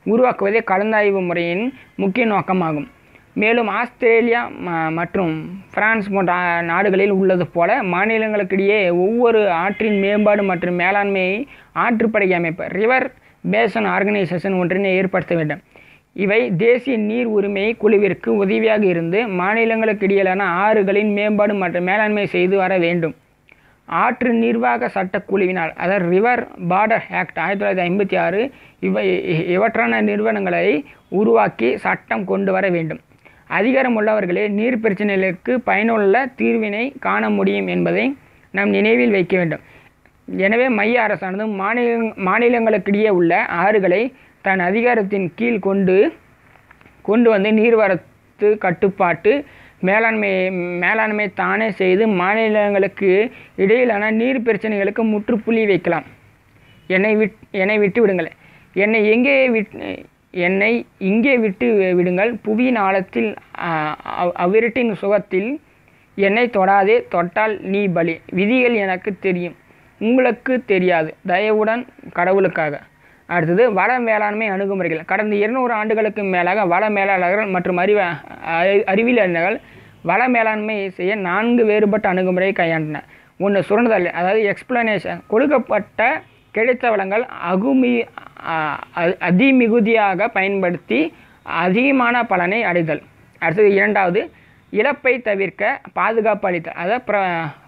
Speaker 1: உருவாக்குவதே கலந்தாய்வு முறையின் முக்கிய நோக்கமாகும் மேலும் ஆஸ்திரேலியா ம- மற்றும் பிரான்ஸ் போன்ற ஆ- நாடுகளில் உள்ளது போல மாநிலங்களுக்கிடையே ஒவ்வொரு ஆற்றின் மேம்பாடு மற்றும் மேலாண்மையை ஆற்றுப்படை அமைப்பு ரிவர் பேசன் ஆர்கனைசேஷன் ஒன்றினை ஏற்படுத்த வேண்டும் இவை தேசிய நீர் உரிமை குழுவிற்கு உதவியாக இருந்து மாநிலங்களுக்கிடையிலான ஆறுகளின் மேம்பாடு மற்றும் மேலாண்மை செய்து வர வேண்டும் ஆற்று நிர்வாக சட்டக் குழுவினால் அதாவது ரிவர் பார்டர் ஆக்ட் ஆயிரத்தி தொள்ளாயிரத்தி ஐம்பத்தி ஆறு இவை இவற்றான நிறுவனங்களை உருவாக்கி சட்டம் கொண்டு வர வேண்டும் அதிகாரம் உள்ளவர்களே நீர் பிரச்சனைகளுக்கு பயனுள்ள தீர்வினை காண முடியும் என்பதை நாம் நினைவில் வைக்க வேண்டும் எனவே மைய அரசானது மாநில மாநிலங்களுக்கிடையே உள்ள ஆறுகளை தன் அதிகாரத்தின் கீழ் கொண்டு கொண்டு வந்து நீர்வரத்து கட்டுப்பாட்டு மேலாண்மை மேலாண்மை தானே செய்து மாநிலங்களுக்கு இடையிலான நீர் பிரச்சனைகளுக்கு முற்றுப்புள்ளி வைக்கலாம் என்னை விட் என்னை விட்டு விடுங்கள் என்னை எங்கே விட் என்னை இங்கே விட்டு விடுங்கள் புவியின் ஆழத்தில் ஆ, அவ்- அவ்விருட்டின் சுகத்தில் என்னை தொடாதே தொட்டால் நீ பலி விதிகள் எனக்கு தெரியும் உங்களுக்கு தெரியாது தயவுடன் கடவுளுக்காக அடுத்தது வள மேலாண்மை அணுகுமுறைகள் கடந்த இருநூறு ஆண்டுகளுக்கு மேலாக வள மேலாளர்கள் மற்றும் அறிவ அறி- அறிவியலாளர்கள் வள மேலாண்மை செய்ய நான்கு வேறுபட்ட அணுகுமுறையை கையாண்டனர் ஒன்று சுரண்டுதல் அதாவது எக்ஸ்பிளனேஷன் கொடுக்கப்பட்ட கிடைத்த வளங்கள் அகுமி அ- அ- அதிமிகுதியாக பயன்படுத்தி அதிகமான பலனை அடைதல் அடுத்தது இரண்டாவது இழப்பை தவிர்க்க பாதுகாப்பு அளித்தல் அதாவது ப்ர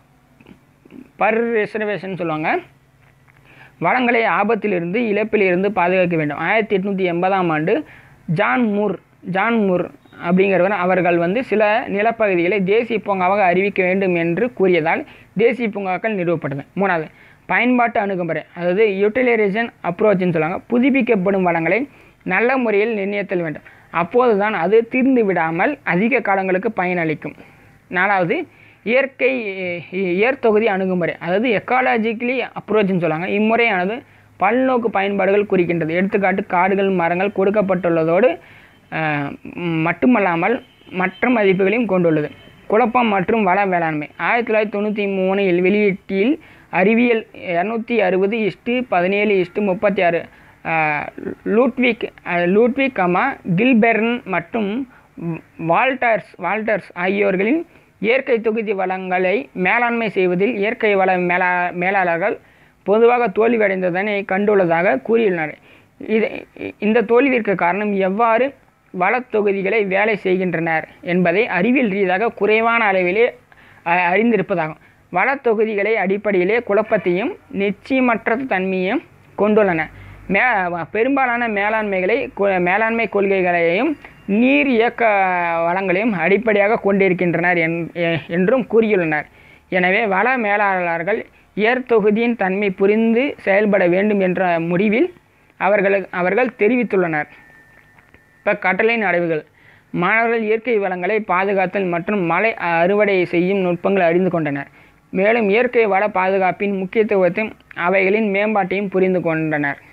Speaker 1: பர் ரிசர்வேஷன் சொல்லுவாங்க வளங்களை ஆபத்திலிருந்து இழப்பிலிருந்து பாதுகாக்க வேண்டும் ஆயிரத்தி எட்நூற்றி எண்பதாம் ஆண்டு ஜான் மூர் ஜான் மூர் அப்படிங்கிறவர் அவர்கள் வந்து சில நிலப்பகுதிகளை தேசிய பூங்காவாக அறிவிக்க வேண்டும் என்று கூறியதால் தேசிய பூங்காக்கள் நிறுவப்பட்டது மூணாவது பயன்பாட்டு அணுகுமுறை அதாவது யூட்டிலைசேஷன் அப்ரோச்னு சொல்லுவாங்க புதுப்பிக்கப்படும் வளங்களை நல்ல முறையில் நிர்ணயித்தல் வேண்டும் அப்போது தான் அது தீர்ந்து விடாமல் அதிக காலங்களுக்கு பயனளிக்கும் நாலாவது இயற்கை இயற் தொகுதி அணுகுமுறை அதாவது எக்காலஜிக்கலி அப்ரோச்னு சொல்லுவாங்க இம்முறையானது பல்நோக்கு பயன்பாடுகள் குறிக்கின்றது எடுத்துக்காட்டு காடுகள் மரங்கள் கொடுக்கப்பட்டுள்ளதோடு அஹ், ம், மட்டுமல்லாமல் மற்ற மதிப்புகளையும் கொண்டுள்ளது குழப்பம் மற்றும் வள வேளாண்மை ஆயிரத்தி தொள்ளாயிரத்தி தொண்ணூற்றி மூணில் வெளியீட்டில் அறிவியல் இரநூத்தி அறுபது இஷ்டு பதினேழு இஷ்டு முப்பத்தி ஆறு Ludwig ah, Ludwig comma Kilburn மற்றும் வால்டர்ஸ் வால்டர்ஸ் ஆகியோர்களின் இயற்கை தொகுதி வளங்களை மேலாண்மை செய்வதில் இயற்கை வள மேலா மேலாளர்கள் பொதுவாக தோல்வியடைந்ததனை கண்டுள்ளதாக கூறியுள்ளனர் இது இந்த தோல்விற்கு காரணம் எவ்வாறு வளத்தொகுதிகளை வேலை செய்கின்றனர் என்பதை அறிவியல் ரீதியாக குறைவான அளவிலே அ- அறிந்திருப்பதாகும் வளத்தொகுதிகளை அடிப்படையிலே குழப்பத்தையும் நிச்சயமற்ற தன்மையும் கொண்டுள்ளன மே பெரும்பாலான மேலாண்மைகளை கு- மேலாண்மை கொள்கைகளையும் நீர் இயக்க வளங்களையும் அடிப்படையாக கொண்டிருக்கின்றனர் என்- எ- என்றும் கூறியுள்ளனர் எனவே வள மேலாளர்கள் ஏற்தொகுதியின் தன்மை புரிந்து செயல்பட வேண்டும் என்ற முடிவில் அவர்களுக்கு அவர்கள் தெரிவித்துள்ளனர் இப்போ கட்டளையின் அடைவுகள் மாணவர்கள் இயற்கை வளங்களை பாதுகாத்தல் மற்றும் மழை அறுவடை செய்யும் நுட்பங்களை அறிந்து கொண்டனர் மேலும் இயற்கை வள பாதுகாப்பின் முக்கியத்துவத்தையும் அவைகளின் மேம்பாட்டையும் புரிந்து கொண்டனர்